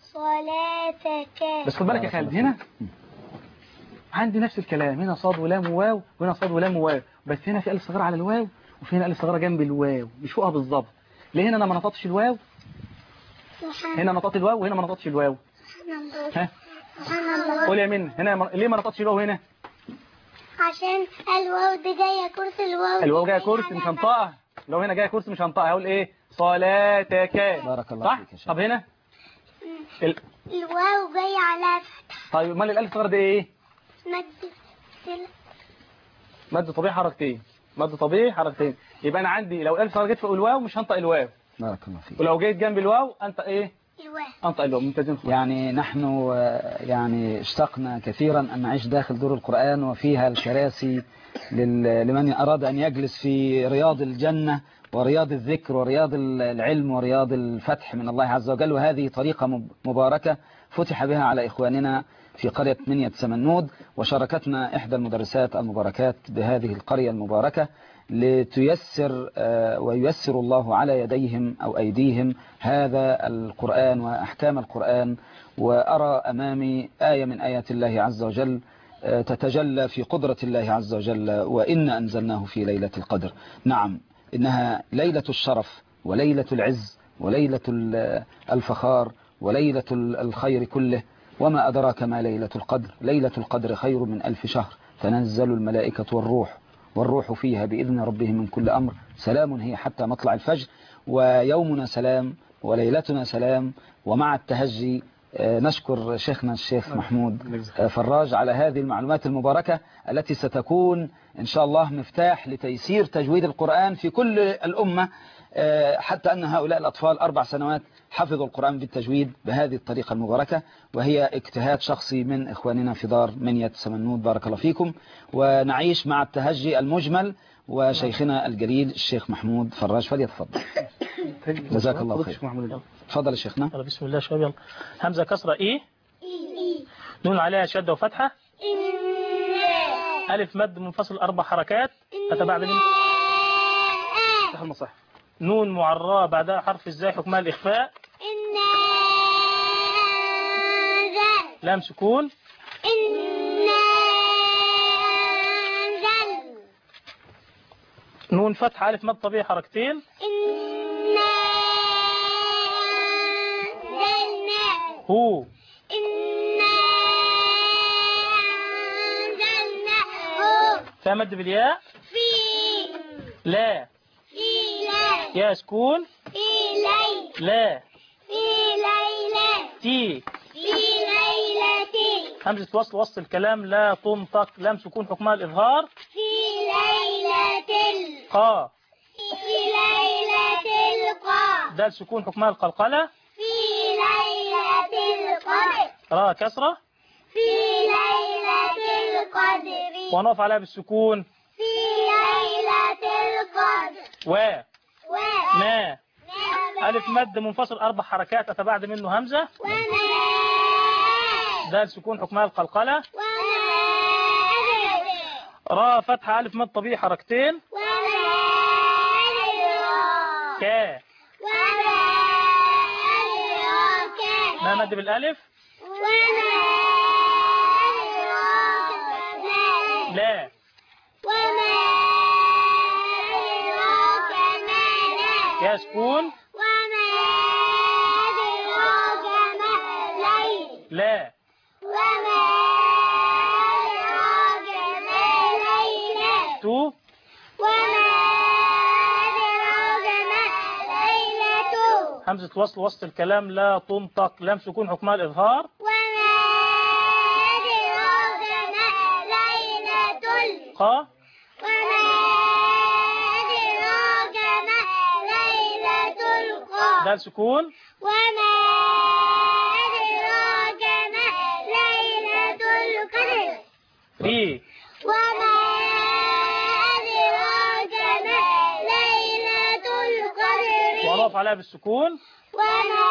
صلاتك بس خد بالك يا خالد هنا عندي نفس الكلام هنا صاد ولام وواو وهنا صاد ولام وواو بس هنا في ألف صغيرة على الواو وفي هنا ألف صغيرة جنب الواو مش فوقها بالظبط ليه هنا انا ما نططش الواو سبحان هنا نططت الواو وهنا ما نططش الواو الله ها سبحان الله قول يا من هنا ما- ليه ما نططش الواو هنا عشان الواو دي جاية كرسي الواو الواو جايه كرسي مش هنطقها لو هنا جايه كرسي مش هنطقها هقول ايه صلاتك بارك الله صح فيك يا شيخ. طب هنا ال... الواو جاية على فتح طيب امال الالف الصغيره دي ايه مد سل- مد طبيعي حركتين مد طبيعي حركتين يبقى انا عندي لو الالف صغيره جت فوق الواو مش هنطق الواو بارك الله فيك ولو جيت جنب الواو انت ايه الواو انطق الواو ممتازين خالص. يعني نحن آه، يعني اشتقنا كثيرا أن نعيش داخل دور القرآن وفيها الكراسي لل- لمن أراد أن يجلس في رياض الجنة ورياض الذكر ورياض ال- العلم ورياض الفتح من الله عز وجل وهذه طريقة مب- مباركة فتح بها على إخواننا في قرية منية سمنود وشاركتنا إحدى المدرسات المباركات بهذه القرية المباركة لتيسر آه، وييسر الله على يديهم أو أيديهم هذا القرآن وأحكام القرآن وأرى أمامي آية من آيات الله عز وجل آه، تتجلى في قدرة الله عز وجل وإن أنزلناه في ليلة القدر نعم إنها ليلة الشرف وليلة العز وليلة ال- الفخار وليلة ال- الخير كله وما أدراك ما ليلة القدر ليلة القدر خير من ألف شهر تنزل الملائكة والروح والروح فيها بإذن ربهم من كل أمر سلام هي حتى مطلع الفجر ويومنا سلام وليلتنا سلام ومع التهجي آه، نشكر شيخنا الشيخ محمود آه، فراج على هذه المعلومات المباركة التي ستكون إن شاء الله مفتاح لتيسير تجويد القرآن في كل الأمة آه، حتى أن هؤلاء الأطفال أربع سنوات حفظوا القرآن بالتجويد بهذه الطريقة المباركة وهي اجتهاد شخصي من إخواننا في دار منية سمنود بارك الله فيكم ونعيش مع التهجي المجمل وشيخنا الجليل الشيخ محمود فراج فليتفضل جزاك الله خير تفضل يا شيخنا يلا بسم الله شباب يلا همزة كسرة إيه نون عليها شدة وفتحة ألف مد منفصل أربع حركات فتبعد من افتح المصحف نون معراه بعدها حرف الزاي حكمها الإخفاء إنا أنزل لام سكون إنا أنزل نون فتحة ألف مد طبيعي حركتين إنا أنزلنا هو إنا أنزلناه فيها مد بالياء في لا في ليل يا سكون في ليل لا في ليلة تي في ليلة همزة وصل وسط الكلام لا تنطق لام سكون حكمها الإظهار في ليلة قا في ليلة القدر دال سكون حكمها القلقلة في ليلة القدر را كسرة في ليلة القدر ونقف عليها بالسكون في ليلة القدر و و ما ألف مد منفصل أربع حركات أتبعد منه همزة وما دال سكون حكمها القلقلة وما را فتحة ألف مد طبيعي حركتين وما كا وما أدراك ما مد بالألف وما أدراك لا وما أدراك ما لا يا سكون وما أدراك ما ليل لا وما أدراك ما ليلة تو وما أدراك ما ليلة همزة وصل وسط الكلام لا تنطق لام سكون حكمها الإظهار وما أدراك ما ليلة قا وما أدراك ما ليلة القدر دال سكون وما أدراك ما ليلة القدر ري وما أدراك ما ليلة القدر ونقف عليها بالسكون وما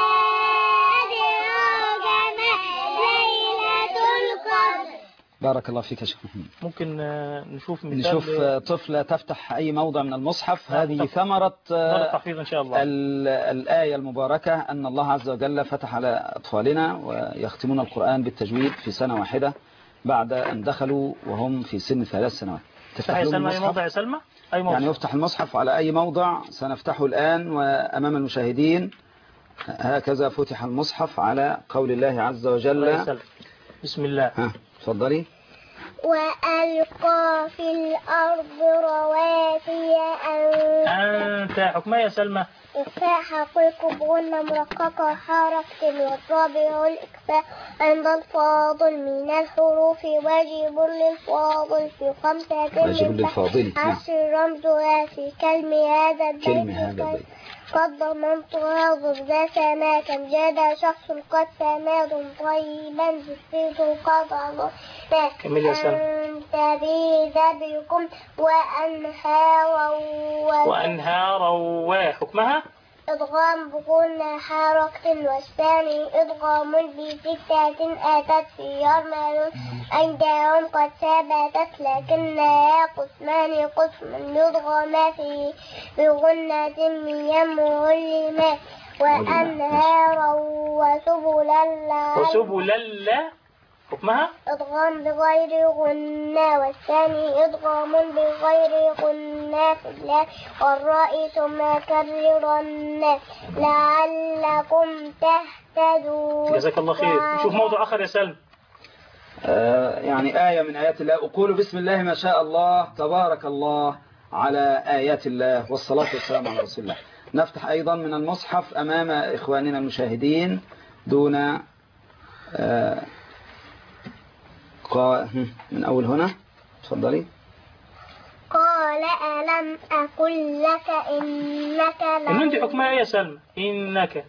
أدراك ما ليلة القدر بارك الله فيك يا شيخ محمود ممكن آه، نشوف مثال نشوف ل- آه، طفلة تفتح أي موضع من المصحف نعم، هذه طبعا. ثمرة آه، مرة تحفيظ إن شاء الله ال- الآية المباركة أن الله عز وجل فتح على أطفالنا ويختمون القرآن بالتجويد في سنة واحدة بعد أن دخلوا وهم في سن ثلاث سنوات تفتح يا لهم سلمى أي المصحف؟ موضع يا سلمى أي موضع يعني يفتح المصحف على أي موضع سنفتحه الآن وأمام المشاهدين هكذا فتح المصحف على قول الله عز الله وجل يسلمك. بسم الله ها تفضلي وألقى في الأرض رواسي أن أنت حكمها يا سلمى إخفاء حقيق بغنى مرققة حركة والرابع الإخفاء عند الفاضل من الحروف واجب للفاضل في خمسة واجب من للفاضل نعم. عشر رمزها في كلمة هذا البيت كلمة هذا البيت قد ضمنتها ضد سما كم جاد شخص قد سماد طيبا جسد قد عظم كمل يا سلمى. أنت بي ذبكم وأنهارا و- وأنهارا وحكمها إدغام بكل حركة والثاني إدغام بستة أتت في يرمل عندهم قد ثبتت لكنها قسمان قسم يدغم في بغنة من يمه الماء وأنهارا وسبلا لعل وسبلا لا حكمها إدغام بغير غنى والثاني إدغام بغير غنى في الله والراء ثم كررن لعلكم تهتدون جزاك الله خير نشوف موضوع آخر يا سلمى آه، يعني آية من آيات الله أقول بسم الله ما شاء الله تبارك الله على آيات الله والصلاة والسلام على رسول الله نفتح أيضا من المصحف أمام إخواننا المشاهدين دون آه، قا... هم، من أول هنا تفضلي قال ألم أقل لك إنك النون دي لن حكمها ايه يا سلمى إنك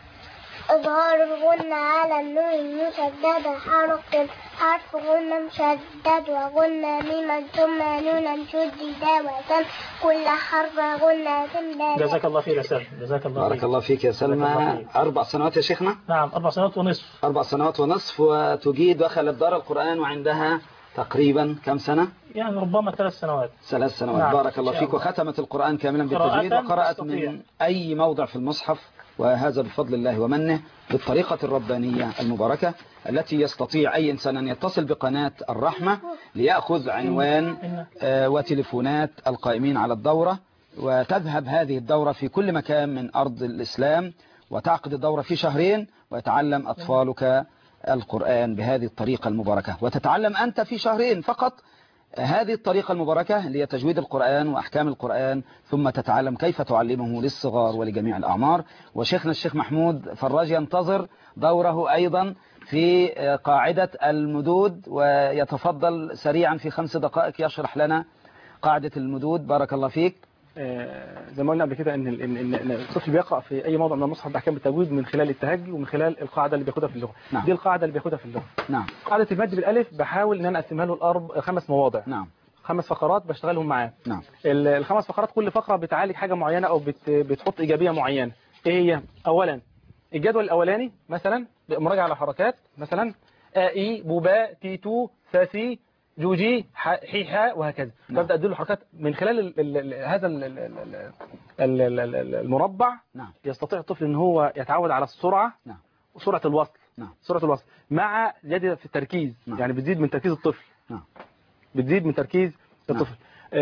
إظهار الغنة على النون المشددة حرف حرف غنة مشدد وغنة ميما ثم نونا شددا وسم كل حرف غنة بارزة جزاك الله خير يا سلمى جزاك الله بارك خير الله فيك يا جزاك الله سلمى خير. أربع سنوات يا شيخنا نعم أربع سنوات ونصف أربع سنوات ونصف وتجيد دخلت دار القرآن وعندها تقريبا كم سنة يعني ربما ثلاث سنوات ثلاث سنوات نعم، بارك الله إن شاء فيك الله. وختمت القرآن كاملا قراءة بالتجويد وقرأت تستطيع. من أي موضع في المصحف وهذا بفضل الله ومنه بالطريقة الربانية المباركة التي يستطيع أي إنسان أن يتصل بقناة الرحمة ليأخذ عنوان آه، وتليفونات القائمين على الدورة وتذهب هذه الدورة في كل مكان من أرض الإسلام وتعقد الدورة في شهرين ويتعلم أطفالك القرآن بهذه الطريقة المباركة وتتعلم أنت في شهرين فقط هذه الطريقة المباركة اللي هي تجويد القرآن وأحكام القرآن ثم تتعلم كيف تعلمه للصغار ولجميع الأعمار وشيخنا الشيخ محمود فراج ينتظر دوره أيضا في قاعدة المدود ويتفضل سريعا في خمس دقائق يشرح لنا قاعدة المدود بارك الله فيك آه، زي ما قلنا قبل كده ان ال- ان إن- إن الطفل بيقرا في اي موضع من المصحف باحكام التجويد من خلال التهجي ومن خلال القاعده اللي بياخدها في اللغه نعم. دي القاعده اللي بياخدها في اللغه نعم قاعده المد بالالف بحاول ان انا اقسمها له الارب خمس مواضع نعم خمس فقرات بشتغلهم معاه نعم ال- الخمس فقرات كل فقره بتعالج حاجه معينه او بت بتحط ايجابيه معينه ايه هي اولا الجدول الاولاني مثلا مراجعه على حركات مثلا آ اي بوبا تي تو ثاثي جوجي ح- حي حاء وهكذا نعم. ببدا اديله حركات من خلال ال ال ال هذا ال ال ال ال ال ال ال المربع نعم يستطيع الطفل ان هو يتعود على السرعه نعم وسرعه الوصل نعم سرعه الوصل مع زياده في التركيز نعم. يعني بتزيد من تركيز الطفل نعم بتزيد من تركيز نعم. الطفل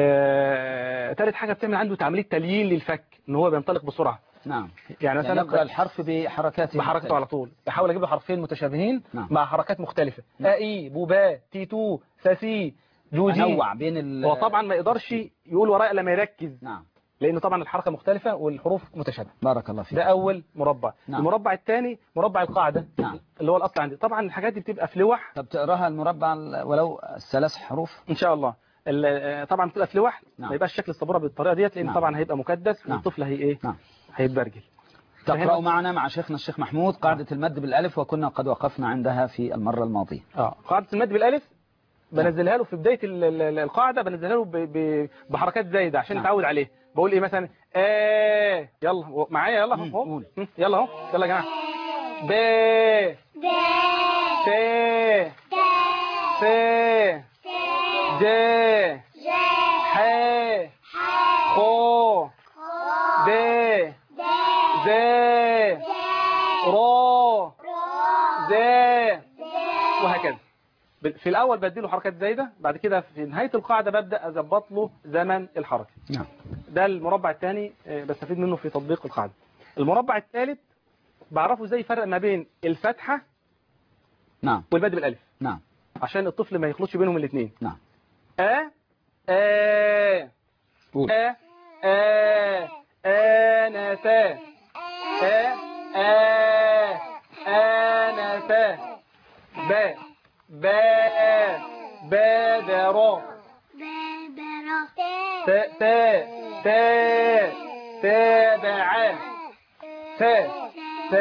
آه، ثالث حاجه بتعمل عنده عمليه تليين للفك ان هو بينطلق بسرعه نعم يعني يعني مثلا يقرأ الحرف بحركاته بحركته على طول بحاول اجيب له حرفين متشابهين نعم. مع حركات مختلفه آ اي بوبا تي تو ساسي جوجي أنوع بين ال هو طبعا ما يقدرش يقول ورايا لما يركز نعم لانه طبعا الحركه مختلفه والحروف متشابهه بارك الله فيك ده اول مربع نعم. المربع الثاني مربع القاعده نعم. اللي هو الاصل عندي طبعا الحاجات دي بتبقى في لوح طب تقراها المربع ال- ولو ثلاث حروف ان شاء الله ال- آه، طبعا بتبقى في لوح نعم. ما يبقاش شكل السبوره بالطريقه ديت لان نعم. طبعا هيبقى مكدس نعم. والطفل هي ايه نعم هيتبرجل تقرأ معنا مع شيخنا الشيخ محمود قاعدة المد بالألف وكنا قد وقفنا عندها في المرة الماضية اه قاعده المد بالالف بنزلها له في بدايه ال- ال- ال- القاعده بنزلها له ب- ب- بحركات زايده عشان نعم. يتعود عليه بقول ايه مثلا آه يلا و- معايا يلا مم، اهو قول. مم، يلا اهو يلا يا جماعه ب ت ف ج ح خو د ز را ز وهكذا ب- في الاول بديله حركات زايده بعد كده في نهايه القاعده ببدا اظبط له زمن الحركه نعم ده المربع الثاني بستفيد منه في تطبيق القاعده المربع الثالث بعرفه ازاي يفرق ما بين الفتحه نعم والمد بالالف نعم عشان الطفل ما يخلطش بينهم الاثنين نعم أ أ قول أ أ أنف أ أ أنف ب ب بدر ت ت ت تبع ت ت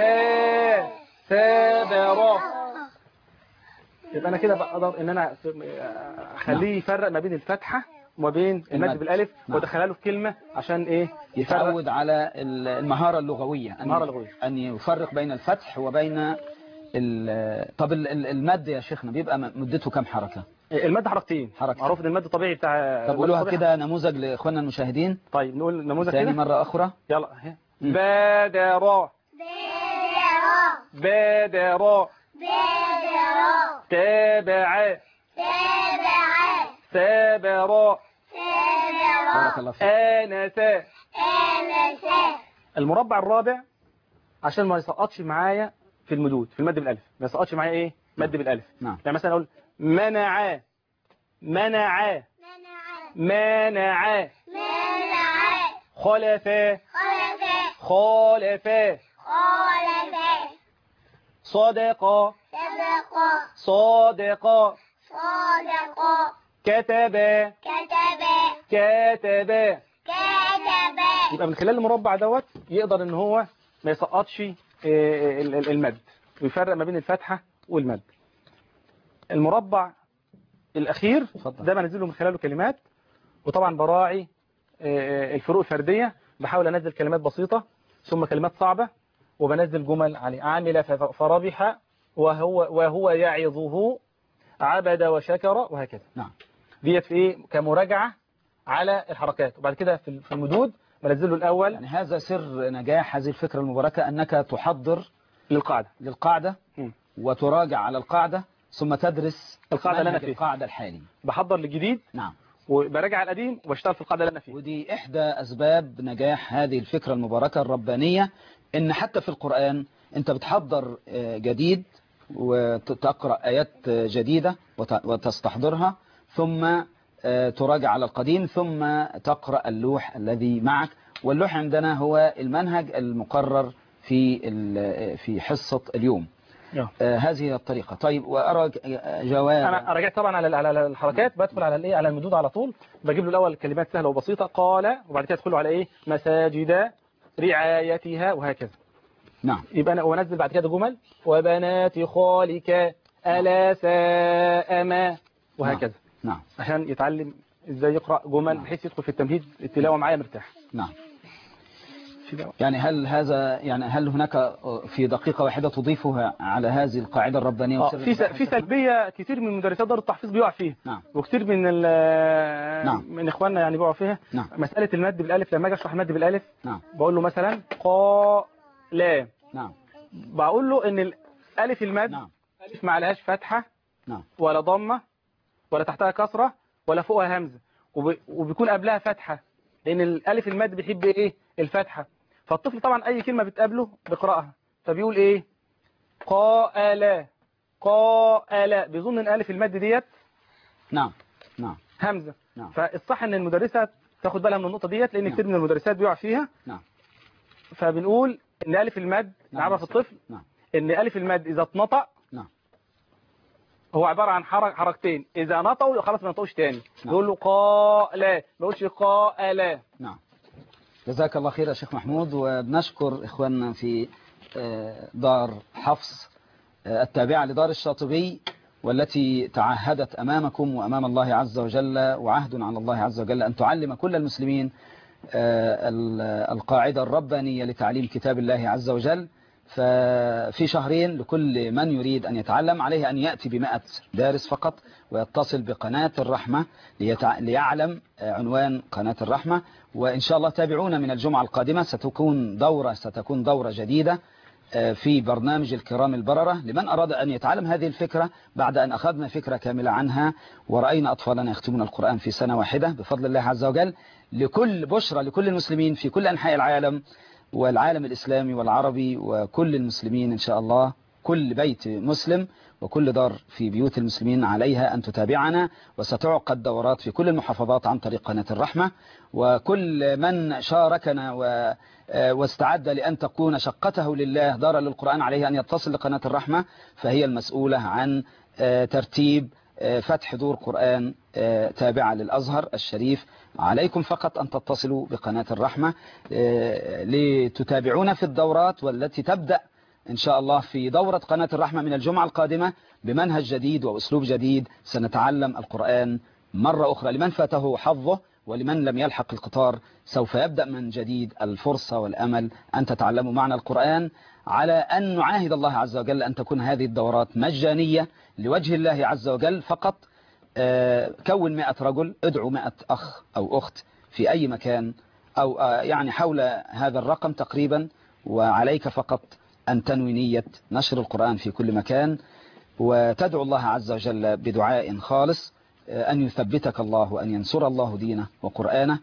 تبر يبقى انا كده بقدر ان انا اخليه يفرق ما بين الفتحه وما بين المد. المد بالالف نعم. وادخلها له في كلمه عشان ايه يفرق يتعود على ال- المهارة اللغوية أن- المهارة اللغوية. أن يفرق بين الفتح وبين ال- طب ال- ال- المد يا شيخنا بيبقى م- مدته كم حركة المد حركتين حركتين. معروف ان المد الطبيعي بتاع طب قولوها المد كده نموذج لإخواننا المشاهدين طيب نقول نموذج ثاني كده مرة أخرى يلا اهي مم. بدر بدر تابع ثابر بارك الله فيك آنس المربع الرابع عشان ما يسقطش معايا في المدود في المد بالالف ما يسقطش معايا ايه مد بالالف نعم يعني مثلا اقول منع منع منع خلف خالف صدق صادق صادق صادق كتب كتب كتب كتب يبقى من خلال المربع دوت يقدر ان هو ما يسقطش آه، ال- ال- المد ويفرق ما بين الفتحة والمد المربع الأخير اتفضل. ده بنزله من خلاله كلمات وطبعا براعي آه، الفروق الفردية بحاول أنزل كلمات بسيطة ثم كلمات صعبة وبنزل جمل عليه عامل ف- فربح وهو وهو يعظه عبد وشكر وهكذا نعم ديت في ايه كمراجعة على الحركات وبعد كده في في المدود بنزله الأول يعني هذا سر نجاح هذه الفكرة المباركة أنك تحضر للقاعدة للقاعدة مم. وتراجع على القاعدة ثم تدرس القاعدة اللي أنا منهج فيها. القاعدة الحالي بحضر للجديد نعم وبراجع القديم وبشتغل في القاعدة اللي أنا فيها ودي إحدى أسباب نجاح هذه الفكرة المباركة الربانية إن حتى في القرآن أنت بتحضر آه، جديد وتقرأ آيات آه، جديدة وت- وتستحضرها ثم آه، تراجع على القديم ثم تقرأ اللوح الذي معك واللوح عندنا هو المنهج المقرر في ال- في حصة اليوم آه. آه، هذه هي الطريقة طيب وأرى جواب انا رجعت طبعا على على الحركات بدخل على الايه على المدود على طول بجيب له الاول كلمات سهله وبسيطه قال وبعد كده ادخل على ايه مساجد رعايتها وهكذا نعم يبقى انا وانزل بعد كده جمل وبنات خالك الا ساء ما وهكذا نعم عشان يتعلم ازاي يقرا جمل نعم. بحيث يدخل في التمهيد التلاوه معايا مرتاح نعم في بقى- يعني هل هذا يعني هل هناك في دقيقة واحدة تضيفها على هذه القاعدة الربانية آه، وسر في س- النجاح في الشيخنا؟ سلبيه كتير من مدرسات دار التحفيظ بيقع فيها نعم وكتير من ال- نعم. من اخواننا يعني بيقعوا فيها نعم مساله المد بالالف لما اجي اشرح المد بالالف نعم بقول له مثلا قا لا نعم بقول له ان الالف المد نعم الف ما عليهاش فتحه نعم ولا ضمه ولا تحتها كسره ولا فوقها همزه وب... وبيكون قبلها فتحه لان الالف المد بيحب ايه الفتحه فالطفل طبعا اي كلمه بتقابله بيقراها فبيقول ايه قال قال بيظن ان الف المد ديت نعم نعم همزه نعم. فالصح ان المدرسه تاخد بالها من النقطه ديت لان نعم. كتير من المدرسات بيقع فيها نعم فبنقول ان الف المد نعم. نعرف الطفل نعم ان الف المد اذا اتنطق نعم هو عباره عن حرك حركتين اذا نطقوا خلاص ما نطقوش تاني نعم. يقول له قال ما يقولش قال نعم جزاك الله خير يا شيخ محمود وبنشكر إخواننا في آه، دار حفص آه، التابعة لدار الشاطبي والتي تعهدت أمامكم وأمام الله عز وجل وعهد على الله عز وجل أن تعلم كل المسلمين آه، ال- القاعدة الربانية لتعليم كتاب الله عز وجل ففي شهرين لكل من يريد أن يتعلم عليه أن يأتي بمئة دارس فقط ويتصل بقناة الرحمة ليتع... ليعلم آه، عنوان قناة الرحمة وإن شاء الله تابعونا من الجمعة القادمة ستكون دورة ستكون دورة جديدة آه، في برنامج الكرام البررة لمن أراد أن يتعلم هذه الفكرة بعد أن أخذنا فكرة كاملة عنها ورأينا أطفالنا يختمون القرآن في سنة واحدة بفضل الله عز وجل لكل بشرى لكل المسلمين في كل أنحاء العالم والعالم الإسلامي والعربي وكل المسلمين إن شاء الله كل بيت مسلم وكل دار في بيوت المسلمين عليها أن تتابعنا وستعقد دورات في كل المحافظات عن طريق قناة الرحمة وكل من شاركنا و واستعد لأن تكون شقته لله دارا للقرآن عليه أن يتصل لقناة الرحمة فهي المسؤولة عن آه، ترتيب آه، فتح دور قرآن آه، تابعة للأزهر الشريف عليكم فقط أن تتصلوا بقناة الرحمة آه، لتتابعونا في الدورات والتي تبدأ إن شاء الله في دورة قناة الرحمة من الجمعة القادمة بمنهج جديد وأسلوب جديد سنتعلم القرآن مرة أخرى لمن فاته حظه ولمن لم يلحق القطار سوف يبدأ من جديد الفرصة والأمل أن تتعلموا معنى القرآن على أن نعاهد الله عز وجل أن تكون هذه الدورات مجانية لوجه الله عز وجل فقط آه، كون مئة رجل ادعو مئة أخ أو أخت في أي مكان أو آه، يعني حول هذا الرقم تقريبا وعليك فقط أن تنوي نية نشر القرآن في كل مكان وتدعو الله عز وجل بدعاء خالص آه، أن يثبتك الله وأن ينصر الله دينه وقرآنه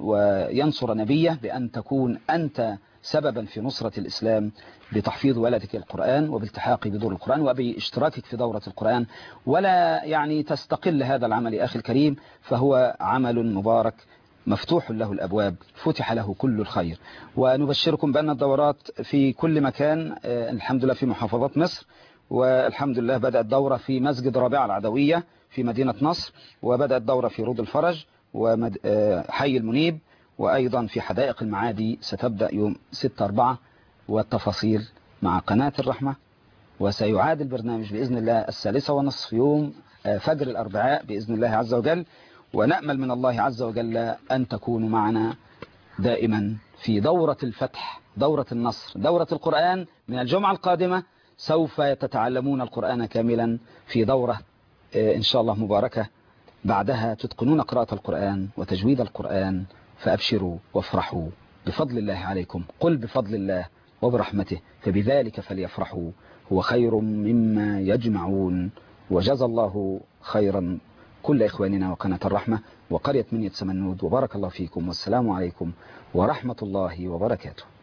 وينصر نبيه بأن تكون أنت سببا في نصرة الإسلام بتحفيظ ولدك القرآن وبالتحاق بدور القرآن وباشتراكك في دورة القرآن ولا يعني تستقل هذا العمل يا أخي الكريم فهو عمل مبارك مفتوح له الأبواب فتح له كل الخير ونبشركم بأن الدورات في كل مكان آه، الحمد لله في محافظات مصر والحمد لله بدأت دورة في مسجد رابعة العدوية في مدينة نصر وبدأت دورة في رود الفرج وحي المنيب وأيضا في حدائق المعادي ستبدأ يوم 6-4 والتفاصيل مع قناة الرحمة وسيعاد البرنامج بإذن الله الثالثة ونصف يوم فجر الأربعاء بإذن الله عز وجل ونأمل من الله عز وجل أن تكونوا معنا دائما في دورة الفتح دورة النصر دورة القرآن من الجمعة القادمة سوف تتعلمون القرآن كاملا في دورة إن شاء الله مباركة بعدها تتقنون قراءة القرآن وتجويد القرآن فأبشروا وافرحوا بفضل الله عليكم قل بفضل الله وبرحمته فبذلك فليفرحوا هو خير مما يجمعون وجزى الله خيرا كل إخواننا وقناة الرحمة وقرية منية سمنود وبارك الله فيكم والسلام عليكم ورحمة الله وبركاته